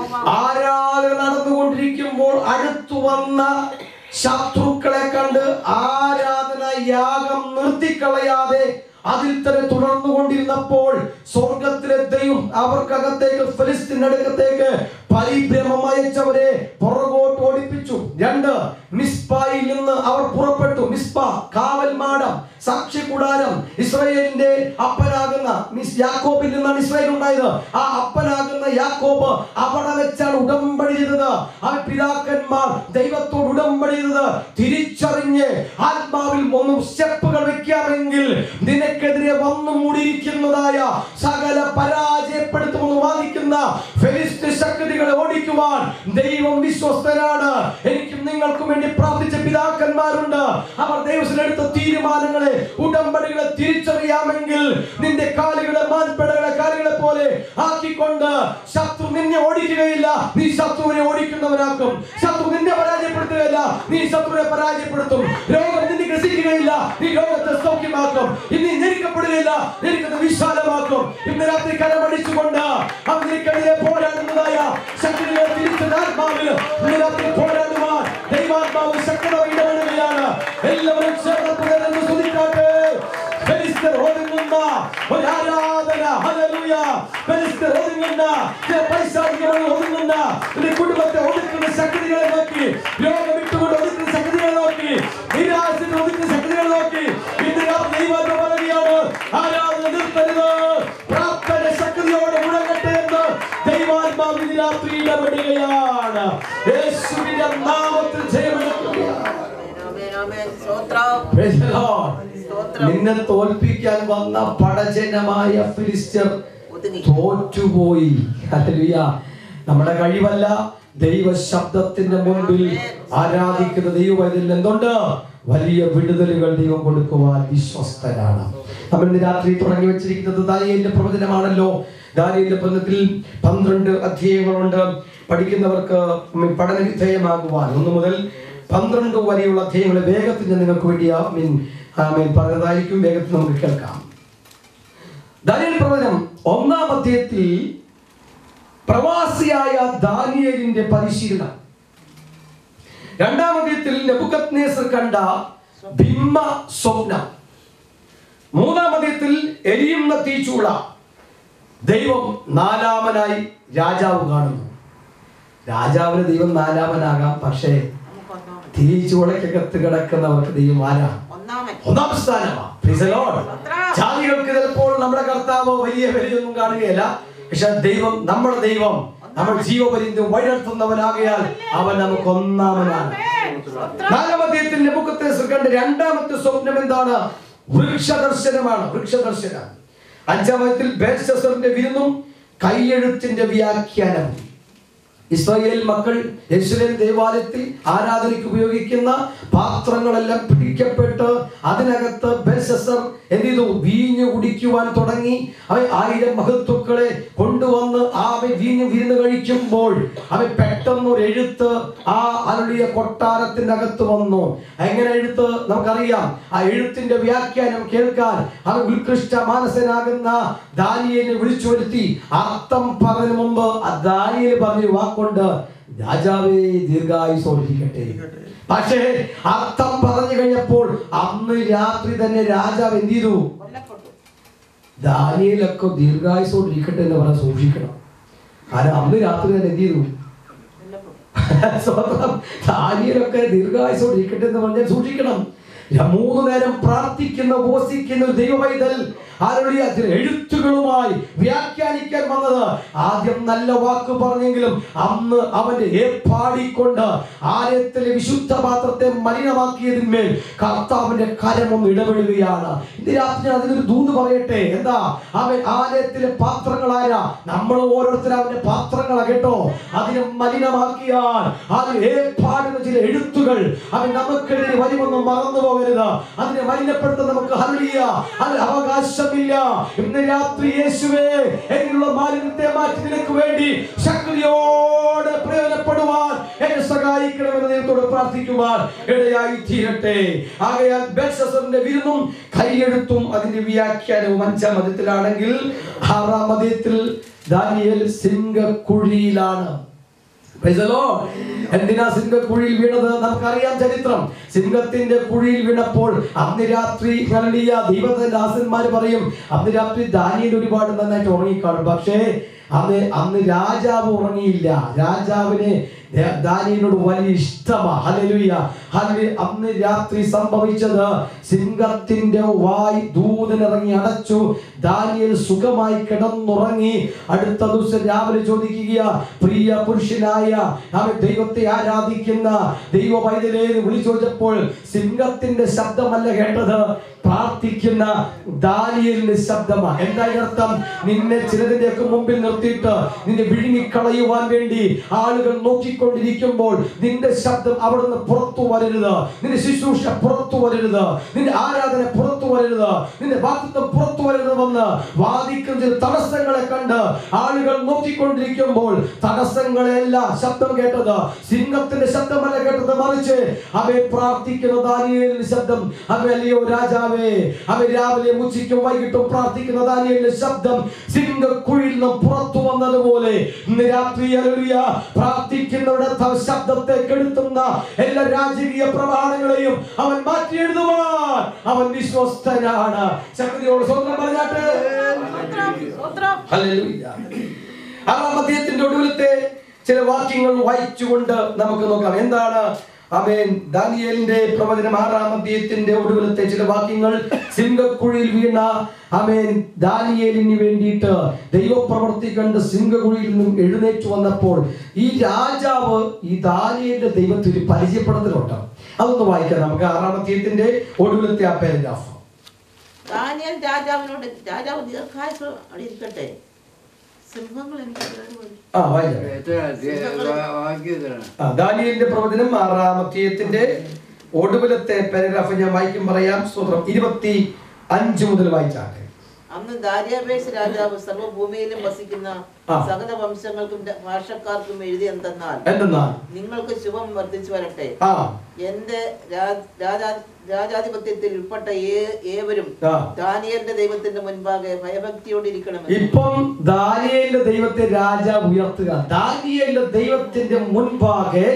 Speaker 3: ആരാധന നടന്നുകൊണ്ടിരിക്കുമ്പോൾ അടുത്തു വന്ന ശത്രുക്കളെ കണ്ട് ആരാധന യാഗം നിർത്തിക്കളയാതെ അതിൽ തന്നെ തുടർന്നുകൊണ്ടിരുന്നപ്പോൾ സ്വർഗത്തിലെ ദൈവം അവർക്കകത്തേക്ക് ഫലിസ്തീൻ അടുക്കത്തേക്ക് പരിഭ്രമം അയച്ചവരെ പുറകോട്ട് ഓടിപ്പിച്ചു രണ്ട് മിസ്പായിൽ നിന്ന് അവർ പുറപ്പെട്ടു മിസ്പ കാവൽ മാടം സാക്ഷി കൂടാരം ഇസ്രായേലിന്റെ അപ്പനാകുന്ന മിസ് യാക്കോബിൽ നിന്നാണ് ഇസ്രായേൽ ഉണ്ടായത് ആ അപ്പനാകുന്ന യാക്കോബ് അവിടെ വെച്ചാണ് ഉടമ്പടി ചെയ്തത് ആ പിതാക്കന്മാർ ദൈവത്തോട് ഉടമ്പടി ചെയ്തത് തിരിച്ചറിഞ്ഞ് ആത്മാവിൽ ഒന്നും സ്റ്റെപ്പുകൾ വെക്കാമെങ്കിൽ നിനക്കെതിരെ വന്നു മൂടിയിരിക്കുന്നതായ സകല പരാജയപ്പെടുത്തുമെന്ന് വാദിക്കുന്ന ഫെലിസ്തീൻ ശക്തികളെ ഓടിക്കുവാൻ ദൈവം വിശ്വസ്തനാണ് എനിക്കും നിങ്ങൾക്കും വേണ്ടി പ്രാർത്ഥിച്ച പിതാക്കന്മാരുണ്ട് അവർ ദൈവത്തിനെടുത്ത തീരുമാനങ്ങളെ ഉടമ്പടികളെ തിരിച്ചറിയാമെങ്കിൽ നിന്റെ കാലുകളെ മാൻപെടകളെ കാലുകളെ പോലെ ആക്കിക്കൊണ്ട് ശത്രു നിന്നെ ഓടിക്കുകയില്ല നീ ശത്രുവിനെ ഓടിക്കുന്നവനാക്കും ശത്രു നിന്നെ പരാജയപ്പെടുത്തുകയില്ല നീ ശത്രുവിനെ പരാജയപ്പെടുത്തും രോഗം നിന്നെ ഗ്രസിക്കുകയില്ല നീ രോഗത്തെ സൗഖ്യമാക്കും ഇനി ഞെരുക്കപ്പെടുകയില്ല ഞെരുക്കത്തെ വിശാലമാക്കും ഇന്ന് രാത്രി കരമടിച്ചുകൊണ്ട് അവൻ നിനക്കെതിരെ പോരാടുന്നതായ ശക്തികളെ തിരിച്ചത് ആത്മാവിൽ ഇന്ന് രാത്രി പോരാടുവാൻ ദൈവാത്മാവ് ശക്തത ഇടപെടുകയാണ് എല്ലാവരും ചേർന്ന് സ്തുതിക്കാട്ടെ ഫെലിസ്തർ ഒതുങ്ങുന്ന ഒരു ആരാധന ഹല്ലേലൂയ ഫെലിസ്തർ ഒതുങ്ങുന്ന ചില പൈശാചികങ്ങൾ ഒതുങ്ങുന്ന നിന്റെ കുടുംബത്തെ ഒതുക്കുന്ന ശക്തികളെ നോക്കി രോഗം വിട്ടുകൊണ്ട് ഒതുക്കുന്ന ശക്തികളെ നോക്കി നിരാശത്തിൽ ഒതുക്കുന്ന ശക്തികളെ നോക്കി ഇന്ന് രാത്രി ദൈവത്തെ പറയുകയാണ് ആരാധന നിർത്തരുത് പ്രാർത്ഥന ശക്തിയോടെ മുടങ്ങട്ടെ എന്ന് ദൈവാത്മാവ് ഇന്ന് രാത്രി ഇടപെടുകയാണ് യേശുവിന്റെ നാമത്തിൽ ജയമെടുക്കുകയാണ് Praise the Lord. നിന്നെ തോൽപ്പിക്കാൻ വന്ന പടജനമായ ഫിലിസ്റ്റർ തോറ്റുപോയി ഹല്ലേലൂയ നമ്മുടെ കഴിവല്ല ദൈവ ശബ്ദത്തിന്റെ മുൻപിൽ ആരാധിക്കുന്ന ദൈവത്തിൽ എന്തുണ്ട് വലിയ വിടുതലുകൾ ദൈവം കൊടുക്കുവാൻ വിശ്വസ്തനാണ് നമ്മൾ ഇന്ന് രാത്രി തുടങ്ങി വെച്ചിരിക്കുന്നത് ദാനിയേലിന്റെ പ്രവചനമാണല്ലോ ദാനിയേലിന്റെ പ്രവചനത്തിൽ പന്ത്രണ്ട് അധ്യായങ്ങളുണ്ട് പഠിക്കുന്നവർക്ക് പഠന വിധേയമാകുവാൻ ഒന്ന് മുതൽ പന്ത്രണ്ട് വരെയുള്ള അധ്യായങ്ങളെ വേഗത്തിൽ ഞാൻ നിങ്ങൾക്ക് വേണ്ടി ആ മീൻ ആ മീൻ പറഞ്ഞതായിരിക്കും വേഗത്തിൽ നമുക്ക് കേൾക്കാം ദാനിയൽ പ്രവചനം ഒന്നാം അധ്യായത്തിൽ പ്രവാസിയായ ദാനിയലിന്റെ പരിശീലനം രണ്ടാം അധ്യായത്തിൽ നെബുക്കത്നേസർ കണ്ട ബിംബ സ്വപ്നം മൂന്നാം അധ്യായത്തിൽ എരിയുന്ന തീച്ചൂള ദൈവം നാലാമനായി രാജാവ് കാണുന്നു രാജാവിന് ദൈവം നാലാമനാകാം പക്ഷേ
Speaker 4: നമുക്ക് ഒന്നാമൻ
Speaker 3: തീച്ചൂളക്കകത്ത് കിടക്കുന്നവർക്ക് ദൈവം ആരാ
Speaker 4: ഒന്നാമൻ
Speaker 3: ഒന്നാം സ്ഥാനമാണ് Praise the Lord. ജാതികൾക്ക് ചിലപ്പോൾ നമ്മുടെ കർത്താവ് വലിയ വിലയൊന്നും കാണുകയില്ല പക്ഷെ ദൈവം നമ്മുടെ ദൈവം നമ്മൾ ജീവപര്യന്തം വഴിനടത്തുന്നവനാകയാൽ അവൻ നമുക്ക് ഒന്നാമനാണ് നാലാമത്തെ മുഖത്തെ കണ്ട രണ്ടാമത്തെ സ്വപ്നം എന്താണ് വൃക്ഷദർശനമാണ് വൃക്ഷദർശനം അഞ്ചാമത്തിൽ ബേൽശസ്സറിന്റെ വിരുന്നും കൈയെഴുത്തിന്റെ വ്യാഖ്യാനവും ഇസ്രായേൽ മക്കൾ യെരുശലേം ദേവാലയത്തിൽ ആരാധനയ്ക്ക് ഉപയോഗിക്കുന്ന പാത്രങ്ങളെല്ലാം പിടിക്കപ്പെട്ട് അതിനകത്ത് ബെൽശസ്സർ എന്ത് ചെയ്തു വീഞ്ഞു കുടിക്കുവാൻ തുടങ്ങി അവൻ ആയിരം മഹത്വക്കളെ കൊണ്ടുവന്ന് ആ അവൻ വീഞ്ഞു വിരുന്ന് കഴിക്കുമ്പോൾ അവൻ പെട്ടെന്ന് ഒരു എഴുത്ത് ആ അരുളിയ കൊട്ടാരത്തിന്റെ അകത്ത് വന്നു എങ്ങനെ എഴുത്ത് നമുക്കറിയാം ആ എഴുത്തിന്റെ വ്യാഖ്യാനം കേൾക്കാൻ അവൻ ഉത്കൃഷ്ട മാനസനാകുന്ന ദാനിയലിനെ വിളിച്ചു വരുത്തി അർത്ഥം പറഞ്ഞതിന് മുമ്പ് ആ ദാനിയൽ പറഞ്ഞ വാക്കുണ്ട് രാജാവേ ദീർഘായുസോടിരിക്കട്ടെ പക്ഷേ അർത്ഥം പറഞ്ഞു കഴിഞ്ഞപ്പോൾ അന്ന് രാത്രി തന്നെ രാജാവ് എന്ത് ചെയ്തു
Speaker 4: കൊല്ലപ്പെട്ടു
Speaker 3: ദാനിയലൊക്കെ ദീർഘായുസോടിരിക്കട്ടെ എന്ന് പറഞ്ഞാൽ സൂക്ഷിക്കണം കാരണം അന്ന് രാത്രി തന്നെ എന്ത് ചെയ്തു
Speaker 4: കൊല്ലപ്പെട്ടു
Speaker 3: സ്വന്തം ദാനിയലൊക്കെ ദീർഘായുസോടിരിക്കട്ടെ എന്ന് പറഞ്ഞാൽ സൂക്ഷിക്കണം ഞാൻ മൂന്ന് നേരം പ്രാർത്ഥിക്കുന്ന ഉപവസിക്കുന്ന ഒരു ദൈവവൈതൽ ആരുടെ അതിൽ എഴുത്തുകളുമായി വ്യാഖ്യാനിക്കാൻ വന്നത് ആദ്യം നല്ല വാക്ക് പറഞ്ഞെങ്കിലും അന്ന് അവന്റെ ഏർപ്പാടിക്കൊണ്ട് ആലയത്തിലെ വിശുദ്ധ പാത്രത്തെ മലിനമാക്കിയതിന്മേൽ കർത്താവിന്റെ കരമൊന്ന് ഇടപെടുകയാണ് ഇന്ന് രാത്രി ഞാൻ അതിനൊരു ദൂത് പറയട്ടെ എന്താ അവൻ ആലയത്തിലെ പാത്രങ്ങളായ നമ്മൾ ഓരോരുത്തരും അവന്റെ പാത്രങ്ങളാ കേട്ടോ അതിനെ മലിനമാക്കിയാൽ അതിൽ ഏർപ്പാടുന്ന ചില എഴുത്തുകൾ അവൻ നമുക്കെതിരെ വരുമെന്ന് മറന്നു പോകരുത് അതിനെ മലിനപ്പെടുത്താൻ നമുക്ക് ഹല്ലേലൂയ അതിൽ അവകാശമില്ല ഇന്ന് രാത്രി യേശുവേ എന്നുള്ള മാലിന്യത്തെ മാറ്റി നിനക്ക് വേണ്ടി ശക്തിയോടെ പ്രയോജനപ്പെടുവാൻ എന്നെ സഹായിക്കണമെന്ന് ദൈവത്തോട് പ്രാർത്ഥിക്കുവാൻ ഇടയായി തീരട്ടെ ആകയാൽ ബെൽഷസറിന്റെ വിരുന്നും കൈയെഴുത്തും അതിന്റെ വ്യാഖ്യാനവും അഞ്ചാം മതത്തിലാണെങ്കിൽ ആറാം മതത്തിൽ ദാനിയേൽ സിംഹക്കുഴിയിലാണ് Praise the Lord. എന്തിനാ സിംഹക്കുഴിയിൽ വീണത് നമുക്കറിയാം ചരിത്രം സിംഹത്തിന്റെ കുഴിയിൽ വീണപ്പോൾ അന്ന് രാത്രി ഹല്ലേലൂയ, ദൈവത്തിന്റെ ദാസന്മാര് പറയും അന്ന് രാത്രി ദാനിയൽ ഒരുപാട് നന്നായിട്ട് ഉറങ്ങിക്കാണും പക്ഷേ അന്ന് അന്ന് രാജാവ് ഉറങ്ങിയില്ല രാജാവിന് ദേ- ദാനിയലിനോട് വലിയ ഇഷ്ടമാ ഹല്ലേലൂയ ഹല്ലേലൂയ. അന്ന് രാത്രി സംഭവിച്ചത് സിംഹത്തിന്റെ വായ് ദൂതനിറങ്ങി അടച്ചു ദാനിയൽ സുഖമായി കിടന്നുറങ്ങി അടുത്ത ദിവസം രാവിലെ ചോദിക്കുക പ്രിയ പുരുഷനായ അവൻ ദൈവത്തെ ആരാധിക്കുന്ന ദൈവ പൈതലേ എന്ന് വിളിച്ചു ചോദിച്ചപ്പോൾ സിംഹത്തിന്റെ ശബ്ദമല്ല കേട്ടത് പ്രാർത്ഥിക്കുന്ന ദാനിയലിന്റെ ശബ്ദമാ എന്താ അർത്ഥം നിന്നെ ചിലതിന്റെയൊക്കെ മുമ്പിൽ നിർത്തിയിട്ട് നിന്നെ വിഴുങ്ങിക്കളയുവാൻ വേണ്ടി ആളുകൾ നോക്കിക്കൊണ്ടിരിക്കുമ്പോൾ നിന്റെ ശബ്ദം അവിടുന്ന് പുറത്തു വരരുത് നിന്റെ ശുശ്രൂഷ പുറത്തു വരരുത് നിന്റെ ആരാധന പുറത്തു വരരുത് നിന്റെ വാക്തത്വം പുറത്തു വരരുതെന്ന് വാദിക്കുന്ന ചില തടസ്സങ്ങളെ കണ്ട് ആളുകൾ നോക്കിക്കൊണ്ടിരിക്കുമ്പോൾ തടസ്സങ്ങളെല്ലാം ശബ്ദം കേട്ടത് സിംഹത്തിന്റെ ശബ്ദമല്ല കേട്ടത് മറിച്ച് അവയെ പ്രാർത്ഥിക്കുന്ന ദാനിയേലിന്റെ ശബ്ദം അവയല്ലയോ രാജാവേ അവ രാവിലെ ഉച്ചയ്ക്കും വൈകിട്ടും പ്രാർത്ഥിക്കുന്ന ദാനിയേലിന്റെ ശബ്ദം സിംഹക്കുഴിയിൽ നിന്ന് പുറത്തു വന്നതുപോലെ ഇന്ന് രാത്രി ഹല്ലേലൂയ പ്രാർത്ഥിക്കുന്നവരുടെ ത- ശബ്ദത്തെ കെടുത്തുന്ന എല്ലാ രാജകീയ പ്രമാണങ്ങളെയും അവൻ മാറ്റി എഴുതുവാൻ അവൻ വിശ്വസ്തനാണ് ശക്തിയോട് സ്വന്തം പറഞ്ഞാട്ട്
Speaker 4: സ്തോത്രം
Speaker 3: ഹല്ലേലൂയ. ആറാം അധ്യായത്തിന്റെ ഒടുവിലത്തെ ചില വാക്യങ്ങൾ വായിച്ചുകൊണ്ട് നമുക്ക് നോക്കാം എന്താണ് അമേൻ ദാനിയേലിന്റെ പ്രവചനം ആറാം അധ്യായത്തിന്റെ ഒടുവിലത്തെ ചില വാക്യങ്ങൾ സിംഹക്കുഴിയിൽ വീണ അമേൻ ദാനിയേലിന് വേണ്ടിയിട്ട് ദൈവപ്രവർത്തി കണ്ട് സിംഹക്കുഴിയിൽ നിന്നും എഴുന്നേറ്റ് വന്നപ്പോൾ ഈ രാജാവ് ഈ ദാനിയേലിന്റെ ദൈവത്തിന് പരിചയപ്പെടുത്തലുണ്ട് അതൊന്ന് വായിക്കാം നമുക്ക് ആറാം അധ്യായത്തിന്റെ ഒടുവിലത്തെ ആ പാരഗ്രാഫ്
Speaker 4: ദാനിയൽ രാജാവിനോട് രാജാവ് ദീർഘായുസ് ഇരിക്കട്ടെ സിംഹങ്ങൾ എനിക്ക് വേറെ വഴി.
Speaker 3: ആ വായിക്കാം
Speaker 6: എത്ര വാക്യത്തിലാണ്
Speaker 3: ആ, ദാനിയേലിന്റെ പ്രവചനം ആറാം അധ്യായത്തിന്റെ ഒടുവിലത്തെ പാരഗ്രാഫ് ഞാൻ വായിക്കും പറയാം സ്തോത്രം ഇരുപത്തി അഞ്ച് മുതൽ വായിച്ചാട്ടെ
Speaker 4: അന്ന് ദാര്യാപേശ് രാജാവ് സർവ്വഭൂമിയിലും വസിക്കുന്ന
Speaker 3: ആ.
Speaker 4: സകല വംശങ്ങൾക്കും ര- ഭാഷക്കാർക്കും എഴുതി എന്തെന്നാൽ
Speaker 3: എന്തെന്നാൽ
Speaker 4: നിങ്ങൾക്ക് ശുഭം വർദ്ധിച്ചു വരട്ടെ
Speaker 3: ആ
Speaker 4: എന്റെ രാ- രാജാ- രാജാധിപത്യത്തിൽ ഉൾപ്പെട്ട ഏ- ഏവരും
Speaker 3: ആ.
Speaker 4: ദാനിയലിന്റെ ദൈവത്തിന്റെ മുൻപാകെ ഭയഭക്തിയോടെ ഇരിക്കണമെന്ന്
Speaker 3: ഇപ്പം ദാനിയേലിന്റെ ദൈവത്തെ രാജാവ് ഉയർത്തുക ദാനിയേലിന്റെ ദൈവത്തിന്റെ മുൻപാകെ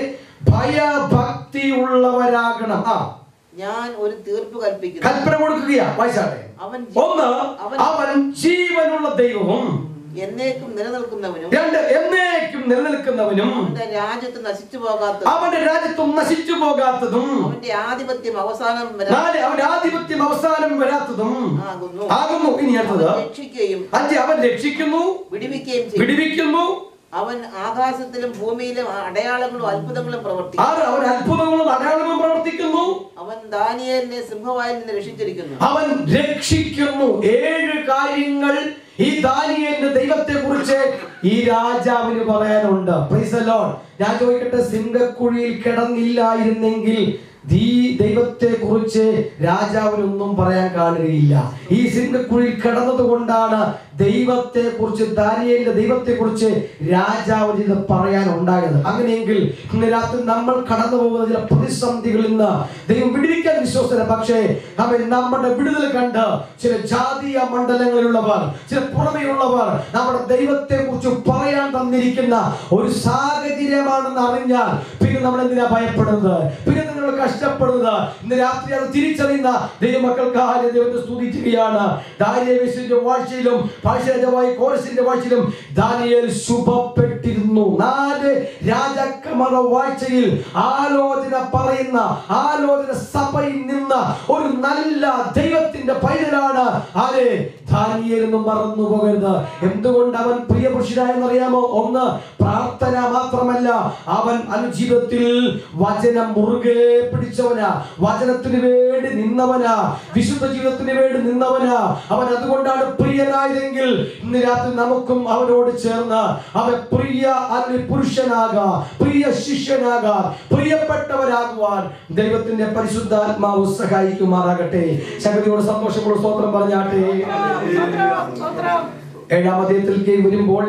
Speaker 3: ഭയഭക്തി ഉള്ളവരാകണം ആ
Speaker 4: ഞാൻ ഒരു തീർപ്പ് കൽപ്പിക്കുന്നു
Speaker 3: കൽപ്പന കൊടുക്കുകയാ വായിച്ചാട്ടെ
Speaker 4: അവൻ
Speaker 3: ഒന്ന്
Speaker 4: അവൻ
Speaker 3: അവൻ ജീവനുള്ള ദൈവവും
Speaker 4: എന്നേക്കും നിലനിൽക്കുന്നവനും
Speaker 3: രണ്ട് എന്നേക്കും നിലനിൽക്കുന്നവനും
Speaker 4: അവന്റെ രാജ്യത്ത് നശിച്ചു പോകാത്ത
Speaker 3: അവന്റെ രാജ്യത്തും നശിച്ചു പോകാത്തതും
Speaker 4: അവന്റെ ആധിപത്യം അവസാനം വരാ
Speaker 3: നാല് അവന്റെ ആധിപത്യം അവസാനം വരാത്തതും
Speaker 4: ആകുന്നു
Speaker 3: ആകുന്നു ഇനി അടുത്തത്
Speaker 4: അവൻ രക്ഷിക്കുകയും
Speaker 3: അഞ്ച് അവൻ രക്ഷിക്കുന്നു
Speaker 4: വിടുവിക്കുകയും ചെയ്യും
Speaker 3: പിടിവിക്കുന്നു
Speaker 4: അവൻ ആകാശത്തിലും ഭൂമിയിലും അടയാളങ്ങളും അത്ഭുതങ്ങളും പ്രവർത്തിക്കും
Speaker 3: ആറ് അവൻ അത്ഭുതങ്ങളും അടയാളങ്ങളും പ്രവർത്തിക്കുന്നു
Speaker 4: അവൻ ദാനിയേലിനെ സിംഹവായിൽ നിന്ന് രക്ഷിച്ചിരിക്കുന്നു
Speaker 3: അവൻ രക്ഷിക്കുന്നു ഏഴ് കാര്യങ്ങൾ ഈ ദാനിയേലിന്റെ ദൈവത്തെ കുറിച്ച് ഈ രാജാവിന് പറയാനുണ്ട് Praise the Lord. ഞാൻ ചോദിക്കട്ടെ സിംഹക്കുഴിയിൽ കിടന്നില്ലായിരുന്നെങ്കിൽ ഈ ദൈവത്തെ കുറിച്ച് രാജാവിനൊന്നും പറയാൻ കാണുകയില്ല ഈ സിംഹക്കുഴിയിൽ കിടന്നത് കൊണ്ടാണ് ദൈവത്തെ കുറിച്ച് ദാനിയേലിന്റെ ദൈവത്തെ കുറിച്ച് രാജാവിന് ഇത് പറയാൻ ഉണ്ടായത് അങ്ങനെയെങ്കിൽ ഇന്ന് രാത്രി നമ്മൾ കടന്നു പോകുന്ന ചില പ്രതിസന്ധികളിൽ നിന്ന് ദൈവം വിടുവിക്കാൻ വിശ്വസന പക്ഷേ അവൻ നമ്മുടെ വിടുതൽ കണ്ട് ചില ജാതീയ മണ്ഡലങ്ങളിലുള്ളവർ ചില പുറമെയുള്ളവർ നമ്മുടെ ദൈവത്തെ കുറിച്ച് പറയാൻ തന്നിരിക്കുന്ന ഒരു സാഹചര്യമാണെന്ന് അറിഞ്ഞാൽ പിന്നെ നമ്മൾ എന്തിനാ ഭയപ്പെടുന്നത് പിന്നെ നിങ്ങൾ കഷ്ടപ്പെടുന്നത് ഇന്ന് രാത്രി അത് തിരിച്ചറിയുന്ന ദൈവമക്കൾക്കായ ദൈവത്തെ സ്തുതിക്കുകയാണ് ദാനിയേലിന്റെ വാഴ്ചയിലും ഭാഷരാജാവായ കോരസിന്റെ വാഴ്ചയിലും ദാനിയേൽ ശുഭപ്പെട്ടിരുന്നു നാല് രാജാക്കന്മാരുടെ വാഴ്ചയിൽ ആലോചന പറയുന്ന ആലോചന സഭയിൽ നിന്ന് ഒരു നല്ല ദൈവത്തിന്റെ പൈതലാണ് ആര് ദാനിയേൽ എന്ന് മറന്നു പോകരുത് എന്തുകൊണ്ട് അവൻ പ്രിയപുരുഷനായെന്നറിയാമോ ഒന്ന് പ്രാർത്ഥന മാത്രമല്ല അവൻ അനുജീവിതത്തിൽ വചനം മുറുകെ പിടിച്ചവനാ വചനത്തിന് വേണ്ടി നിന്നവനാ വിശുദ്ധ ജീവിതത്തിന് വേണ്ടി നിന്നവനാ അവൻ അതുകൊണ്ടാണ് പ്രിയനായതെങ്കിൽ ഇന്ന് രാത്രി നമുക്കും അവനോട് ചേർന്ന് അവൻ പ്രിയ അല്ലെങ്കിൽ പുരുഷനാകാ പ്രിയ ശിഷ്യനാകാൻ പ്രിയപ്പെട്ടവരാകുവാൻ ദൈവത്തിന്റെ പരിശുദ്ധാത്മാവ് സഹായിക്കുമാറാകട്ടെ ശക്തിയോട് സന്തോഷമുള്ള സ്തോത്രം പറഞ്ഞാട്ടെ ഏഴാം അധ്യായത്തിലേക്ക് വരുമ്പോൾ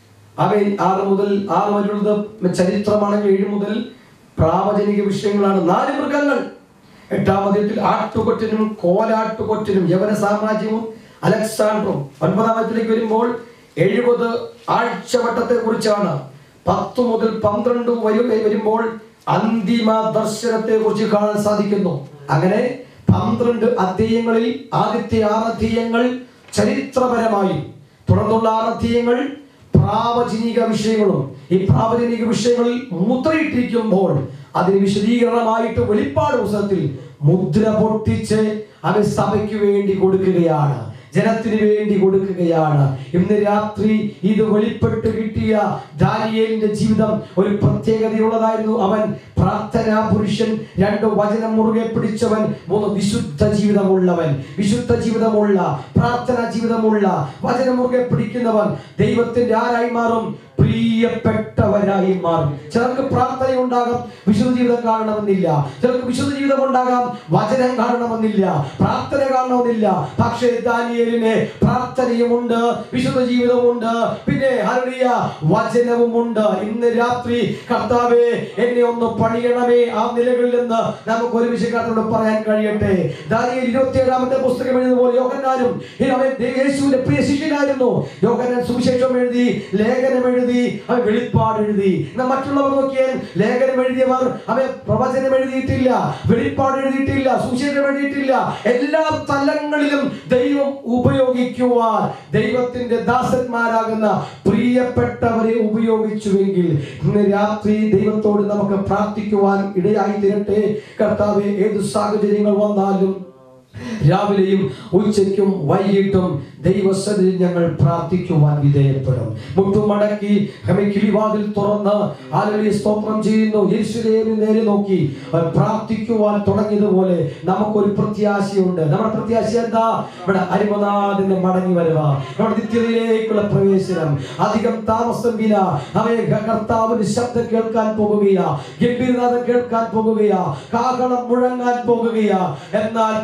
Speaker 3: അവൻ ആറ് മുതൽ ആറ് വരെയുള്ളത് ചരിത്രമാണെങ്കിൽ ഏഴ് മുതൽ പ്രാവചനിക വിഷയങ്ങളാണ് നാല് മൃഗങ്ങൾ എട്ടാം അധ്യായത്തിൽ ആട്ടുകൊറ്റനും കോലാട്ടുകൊറ്റനും യവന സാമ്രാജ്യവും അലക്സാണ്ടറും ഒൻപതാം അധ്യായത്തിലേക്ക് വരുമ്പോൾ എഴുപത് ആഴ്ചവട്ടത്തെ കുറിച്ചാണ് പത്ത് മുതൽ പന്ത്രണ്ട് വരും വരുമ്പോൾ അന്തിമ ദർശനത്തെ കുറിച്ച് കാണാൻ സാധിക്കുന്നു അങ്ങനെ പന്ത്രണ്ട് അധ്യായങ്ങളിൽ ആദ്യത്തെ ആറ് അധ്യായങ്ങൾ ചരിത്രപരമായി തുടർന്നുള്ള ആറ് അധ്യായങ്ങൾ പ്രാവചനിക വിഷയങ്ങളും ഈ പ്രാവചനിക വിഷയങ്ങളിൽ മുദ്രയിട്ടിരിക്കുമ്പോൾ അതിന് വിശദീകരണമായിട്ട് വെളിപ്പാട് പുസ്തകത്തിൽ മുദ്ര പൊട്ടിച്ച് അത് സഭയ്ക്ക് വേണ്ടി കൊടുക്കുകയാണ് ജനത്തിന് വേണ്ടി കൊടുക്കുകയാണ് ഇന്ന് രാത്രി ഇത് വെളിപ്പെട്ട് കിട്ടിയ ദാനിയേലിന്റെ ജീവിതം ഒരു പ്രത്യേകതയുള്ളതായിരുന്നു അവൻ പ്രാർത്ഥനാ പുരുഷൻ രണ്ട് വചനം മുറുകെ പിടിച്ചവൻ മൂന്ന് വിശുദ്ധ ജീവിതമുള്ളവൻ വിശുദ്ധ ജീവിതമുള്ള പ്രാർത്ഥനാ ജീവിതമുള്ള വചനം മുറുകെ പിടിക്കുന്നവൻ ദൈവത്തിന്റെ ആരായി മാറും പ്രിയപ്പെട്ടവരായി മാറും ചിലർക്ക് പ്രാർത്ഥന ഉണ്ടാകാം വിശുദ്ധ ജീവിതം കാണണമെന്നില്ല ചിലർക്ക് വിശുദ്ധ ജീവിതം ഉണ്ടാകാം വചനം കാണണമെന്നില്ല പ്രാർത്ഥന കാണണമെന്നില്ല പക്ഷേ ദാനിയേലിന് പ്രാർത്ഥനയുമുണ്ട് വിശുദ്ധ ജീവിതമുണ്ട് പിന്നെ ഹല്ലേലൂയ വചനവുമുണ്ട് ഇന്ന് രാത്രി കർത്താവേ എന്നെ ഒന്ന് പണിയണമേ ആ നിലകളിൽ നിന്ന് നമുക്ക് ഒരുമിച്ച് കർത്താവിനോട് പറയാൻ കഴിയട്ടെ ദാനിയേൽ ഇരുപത്തിയേഴാമത്തെ പുസ്തകം എഴുതുന്ന പോലെ യോഹന്നാനും ഈ അവൻ യേശുവിന്റെ പ്രിയ ശിഷ്യനായിരുന്നു യോഹന്നാൻ സുവിശേഷം എഴുതി ലേഖനം എഴുതി അവൻ വെളിപ്പാട് എഴുതി എന്നാൽ മറ്റുള്ളവർ നോക്കിയാൽ ലേഖനം എഴുതിയവർ അവൻ പ്രവചനം എഴുതിയിട്ടില്ല വെളിപ്പാട് എഴുതിയിട്ടില്ല സുവിശേഷം എഴുതിയിട്ടില്ല എല്ലാ തലങ്ങളിലും ദൈവം ഉപയോഗിക്കുവാൻ ദൈവത്തിന്റെ ദാസന്മാരാകുന്ന പ്രിയപ്പെട്ടവരെ ഉപയോഗിച്ചുവെങ്കിൽ ഇന്ന് രാത്രി ദൈവത്തോട് നമുക്ക് പ്രാർത്ഥിക്കുവാൻ ഇടയായി തീരട്ടെ കർത്താവ് ഏത് സാഹചര്യങ്ങൾ വന്നാലും രാവിലെയും ഉച്ചയ്ക്കും വൈകിട്ടും ദൈവസന്നിധി ഞങ്ങൾ പ്രാർത്ഥിക്കുവാൻ വിധേയപ്പെടും മുട്ടുമടക്കി കിളിവാതിൽ തുറന്ന് ആലുകളി സ്തോത്രം ചെയ്യുന്നു യേശുദേവിന് നേരെ നോക്കി അവൻ പ്രാർത്ഥിക്കുവാൻ തുടങ്ങിയതുപോലെ നമുക്കൊരു പ്രത്യാശയുണ്ട് നമ്മുടെ പ്രത്യാശ എന്താ ഇവിടെ അരിമനാഥന്റെ മടങ്ങി വരവ നമ്മുടെ നിത്യതയിലേക്കുള്ള പ്രവേശനം അധികം താമസമില്ല അവയെ കർത്താവിന്റെ ശബ്ദം കേൾക്കാൻ പോകുകയാ ഗംഭീരനാഥം കേൾക്കാൻ പോകുകയാ കാഹളം മുഴങ്ങാൻ പോകുകയാ എന്നാൽ പ്രത്യാശ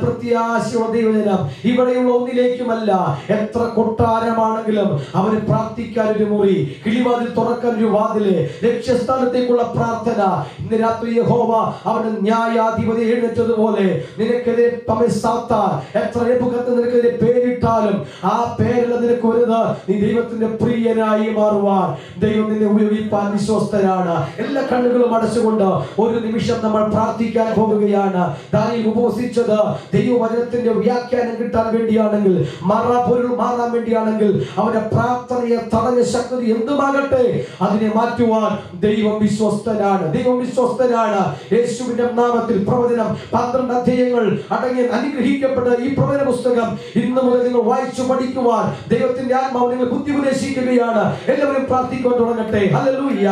Speaker 3: പ്രത്യാശയുള്ള ദൈവജനം ഇവിടെയുള്ള ഒന്നിലേക്കുമല്ല എത്ര കൊട്ടാരമാണെങ്കിലും അവന് പ്രാർത്ഥിക്കാൻ ഒരു മുറി കിളിവാതിൽ തുറക്കാൻ ഒരു വാതില് ലക്ഷ്യസ്ഥാനത്തേക്കുള്ള പ്രാർത്ഥന ഇന്ന് രാത്രി യഹോവ അവന് ന്യായാധിപതി എഴുന്നേറ്റതുപോലെ നിനക്കെതിരെ തമ്മിൽ സാത്താൻ എത്ര എപ്പുകത്ത് നിനക്കെതിരെ പേരിട്ടാലും ആ പേരല്ല നിനക്ക് വരുന്നത് നീ ദൈവത്തിന്റെ പ്രിയനായി മാറുവാൻ ദൈവം നിന്നെ ഉപയോഗിപ്പാൻ വിശ്വസ്തനാണ് എല്ലാ കണ്ണുകളും അടച്ചുകൊണ്ട് ഒരു നിമിഷം നമ്മൾ പ്രാർത്ഥിക്കാൻ പോകുകയാണ് ദാനിയിൽ ഉപവസിച്ചത് ദൈവവചനത്തിന്റെ വ്യാഖ്യാനം കിട്ടാൻ വേണ്ടിയാണെങ്കിൽ മറ പൊരുൾ മാറാൻ വേണ്ടിയാണെങ്കിൽ അവന്റെ പ്രാർത്ഥനയെ തടഞ്ഞ ശക്തി എന്തുമാകട്ടെ അതിനെ മാറ്റുവാൻ ദൈവം വിശ്വസ്തനാണ് ദൈവം വിശ്വസ്തനാണ് യേശുവിന്റെ നാമത്തിൽ പ്രവചനം പന്ത്രണ്ട് അധ്യായങ്ങൾ അടങ്ങിയ അനുഗ്രഹിക്കപ്പെട്ട ഈ പ്രവചന പുസ്തകം ഇന്ന് മുതൽ നിങ്ങൾ വായിച്ചു പഠിക്കുവാൻ ദൈവത്തിന്റെ ആത്മാവ് നിങ്ങൾ ബുദ്ധി ഉപദേശിക്കുകയാണ് എല്ലാവരും പ്രാർത്ഥിക്കാൻ തുടങ്ങട്ടെ ഹല്ലേലൂയ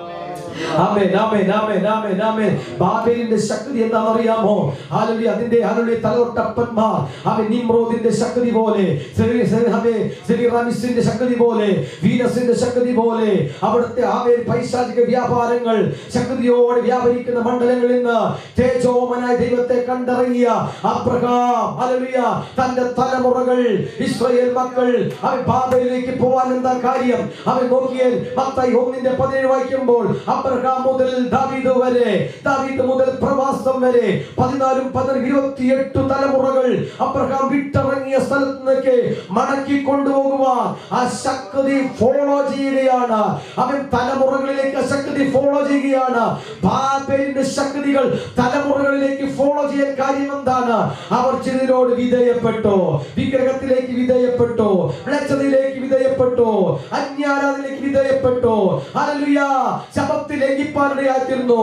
Speaker 3: ആമേൻ ആമേൻ ആമേൻ ആമേൻ ആമേൻ ബാബേലിന്റെ ശക്തി എന്താണെന്ന് അറിയാമോ ഹാലലി അതിന്റെ ഹാലലി തലതൊട്ടപ്പന്മാർ അവൻ നിമ്രോദിന്റെ ശക്തി പോലെ സെറി- സെറി- ആമേൻ, സെമിറാമിസിന്റെ ശക്തി പോലെ വീനസിന്റെ ശക്തി പോലെ അവിടുത്തെ ആമേൻ പൈശാചിക വ്യാപാരങ്ങൾ ശക്തിയോടെ വ്യാപരിക്കുന്ന മണ്ഡലങ്ങളിൽ നിന്ന് തേജോമനായ ദൈവത്തെ കണ്ടിറങ്ങിയ അബ്രഹാം ഹല്ലേലൂയ തന്റെ തലമുറകൾ ഇസ്രായേൽ മക്കൾ അവൻ ബാബയിലേക്ക് പോവാൻ എന്താ കാര്യം അവൻ നോക്കിയാൽ മത്തായി ഒന്നിന്റെ പതിനേഴ് വായിക്കുമ്പോൾ അബ്രഹാം മുതൽ ദാവീദ് വരെ ദാവീദ് മുതൽ പ്രവാസം വരെ പതിനാലും പതിനാലും ഇരുപത്തിയെട്ട് തലമുറകൾ അബ്രഹാം വിട്ടിറങ്ങിയ സ്ഥലത്ത് നിന്നൊക്കെ മടക്കി കൊണ്ടുപോകുവാൻ ആ ശക്തി ഫോളോ ചെയ്യുകയാണ് അവൻ തലമുറകളിലേക്ക് ആ ശക്തി ഫോളോ ചെയ്യുകയാണ് ബാബേലിന്റെ ശക്തികൾ തലമുറകളിലേക്ക് ഫോളോ ചെയ്യാൻ കാര്യം എന്താണ് അവർ ചിലരോട് വിധേയപ്പെട്ടു വിഗ്രഹത്തിലേക്ക് വിധേയപ്പെട്ടു വിളച്ചതിലേക്ക് വിധേയപ്പെട്ടു അജ്ഞാനാദിലേക്ക് വിധേയപ്പെട്ടു ഹല്ലേലൂയ ശബത്തിൽ ലംഘിപ്പാനിടയായിത്തീർന്നു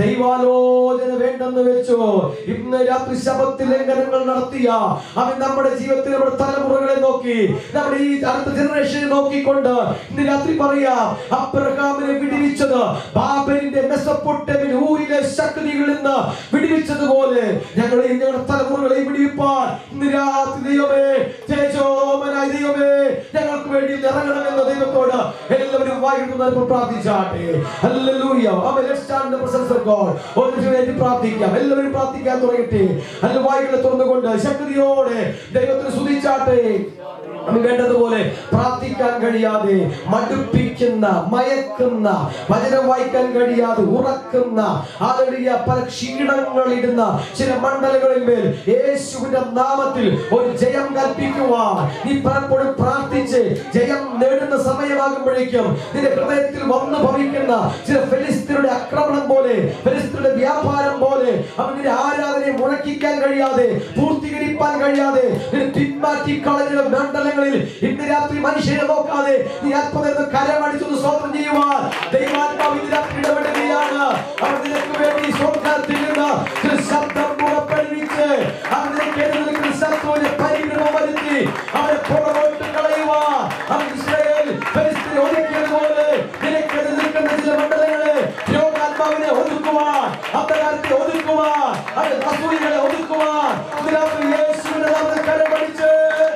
Speaker 3: ദൈവാലോചന വേണ്ടെന്ന് വെച്ചു ഇന്ന് രാത്രി ശബത്തിൽ ലംഘനങ്ങൾ നടത്തിയ അവൻ നമ്മുടെ ജീവിതത്തിൽ നമ്മുടെ തലമുറകളെ നോക്കി നമ്മുടെ ഈ അടുത്ത ജനറേഷനെ നോക്കിക്കൊണ്ട് ഇന്ന് രാത്രി പറയാം അബ്രഹാമിനെ വിടിവിച്ചത് ബാബലിന്റെ മെസ്സപ്പൊട്ടമിൻ ഊരിലെ ശക്തികളിൽ നിന്ന് വിടിവിച്ചതുപോലെ ഞങ്ങളെ ഞങ്ങളുടെ തലമുറകളെ വിടിവിപ്പാൻ ഇന്ന് രാത്രി ദൈവമേ തേജോമനായ ദൈവമേ ഞങ്ങൾക്ക് വേണ്ടി ഇറങ്ങണമെന്ന ദൈവത്തോട് എല്ലാവരും വായിക്കുന്നത് പ്രാർത്ഥിച്ചാട്ടെ ഹല്ലേലൂയ ആമേൻ let's stand in the presence of God ഒരു നിമിഷം വേണ്ടി പ്രാർത്ഥിക്കാം എല്ലാവരും പ്രാർത്ഥിക്കാൻ തുടങ്ങട്ടെ അല്ല വായികളെ തുറന്നുകൊണ്ട് ശക്തിയോടെ ദൈവത്തിന് സ്തുതിച്ചാട്ടെ നമുക്ക് വേണ്ടതുപോലെ പ്രാർത്ഥിക്കാൻ കഴിയാതെ മടുപ്പിക്കുന്ന മയക്കുന്ന വചനം വായിക്കാൻ കഴിയാതെ ഉറക്കുന്ന ആളുடைய പല ക്ഷീണങ്ങളിടുന്ന ചില മണ്ഡലങ്ങളിൽ മേൽ യേശുവിന്റെ നാമത്തിൽ ഒരു ജയം കൽപ്പിക്കുവാൻ നീ പലപ്പോഴും പ്രാർത്ഥിച്ച് ജയം നേടുന്ന സമയമാകുമ്പോഴേക്കും നിന്റെ ഹൃദയത്തിൽ വന്നു ഭവിക്കുന്ന ചില ഫെലിസ്തീനയുടെ ആക്രമണം പോലെ ഫെലിസ്തീനയുടെ വ്യാപാരം പോലെ അവൻ നിന്റെ ആരാധനയെ മുഴക്കിക്കാൻ കഴിയാതെ പൂർത്തീകരിക്കാൻ കഴിയാതെ നിന്നെ പിന്മാറ്റി കളഞ്ഞ മണ്ഡലങ്ങളിൽ ഇന്ന് രാത്രി മനുഷ്യരെ നോക്കാതെ നീ അത്ഭുതം കരമടിച്ചൊന്ന് സ്വന്തം ചെയ്യുവാൻ ദൈവാത്മാവ് ഇന്ന് രാത്രി ഇടപെടുകയാണ് അവൻ നിനക്ക് വേണ്ടി സ്വർഗ്ഗത്തിൽ നിന്ന് ഒരു ശബ്ദം പുറപ്പെടുവിച്ച് അവൻ നിനക്ക് എതിരെ നിൽക്കുന്ന ശത്രുവിനെ പരിഗ്രഹം വരുത്തി അവനെ പുറകോട്ട് കളയുവാൻ അവൻ ഇസ്രായേൽ ഫെലിസ്തീനെ ഒതുക്കിയതുപോലെ നിനക്കെതിരെ നിൽക്കുന്ന ചില മണ്ഡലങ്ങളെ രോഗാത്മാവിനെ ഒതുക്കുവാൻ അന്ധകാരത്തെ ഒതുക്കുവാൻ അവന്റെ അസൂയകളെ ഒതുക്കുവാൻ ഇന്ന് രാത്രി യേശുവിന്റെ നാമത്തിൽ കരമടിച്ച്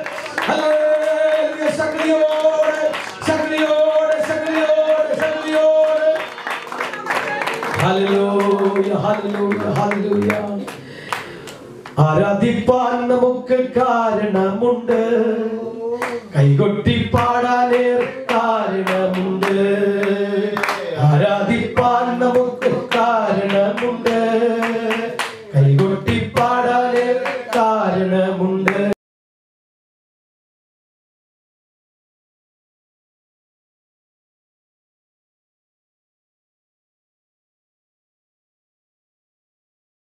Speaker 3: ഹല്ലേലൂയ ശക്തിയോടെ ശക്തിയോടെ ശക്തിയോടെ ശക്തിയോടെ ഹല്ലേലൂയ ഹല്ലേലൂയ ഹല്ലേലൂയ ആരാധിപ്പാൻ നമുക്ക് കാരണമുണ്ട് കൈകൊട്ടി പാടാനേർ കാരണമുണ്ട് ആരാധിപ്പാൻ നമുക്ക് കാരണമുണ്ട് കൈകൊട്ടി പാടാനേർ കാരണമുണ്ട്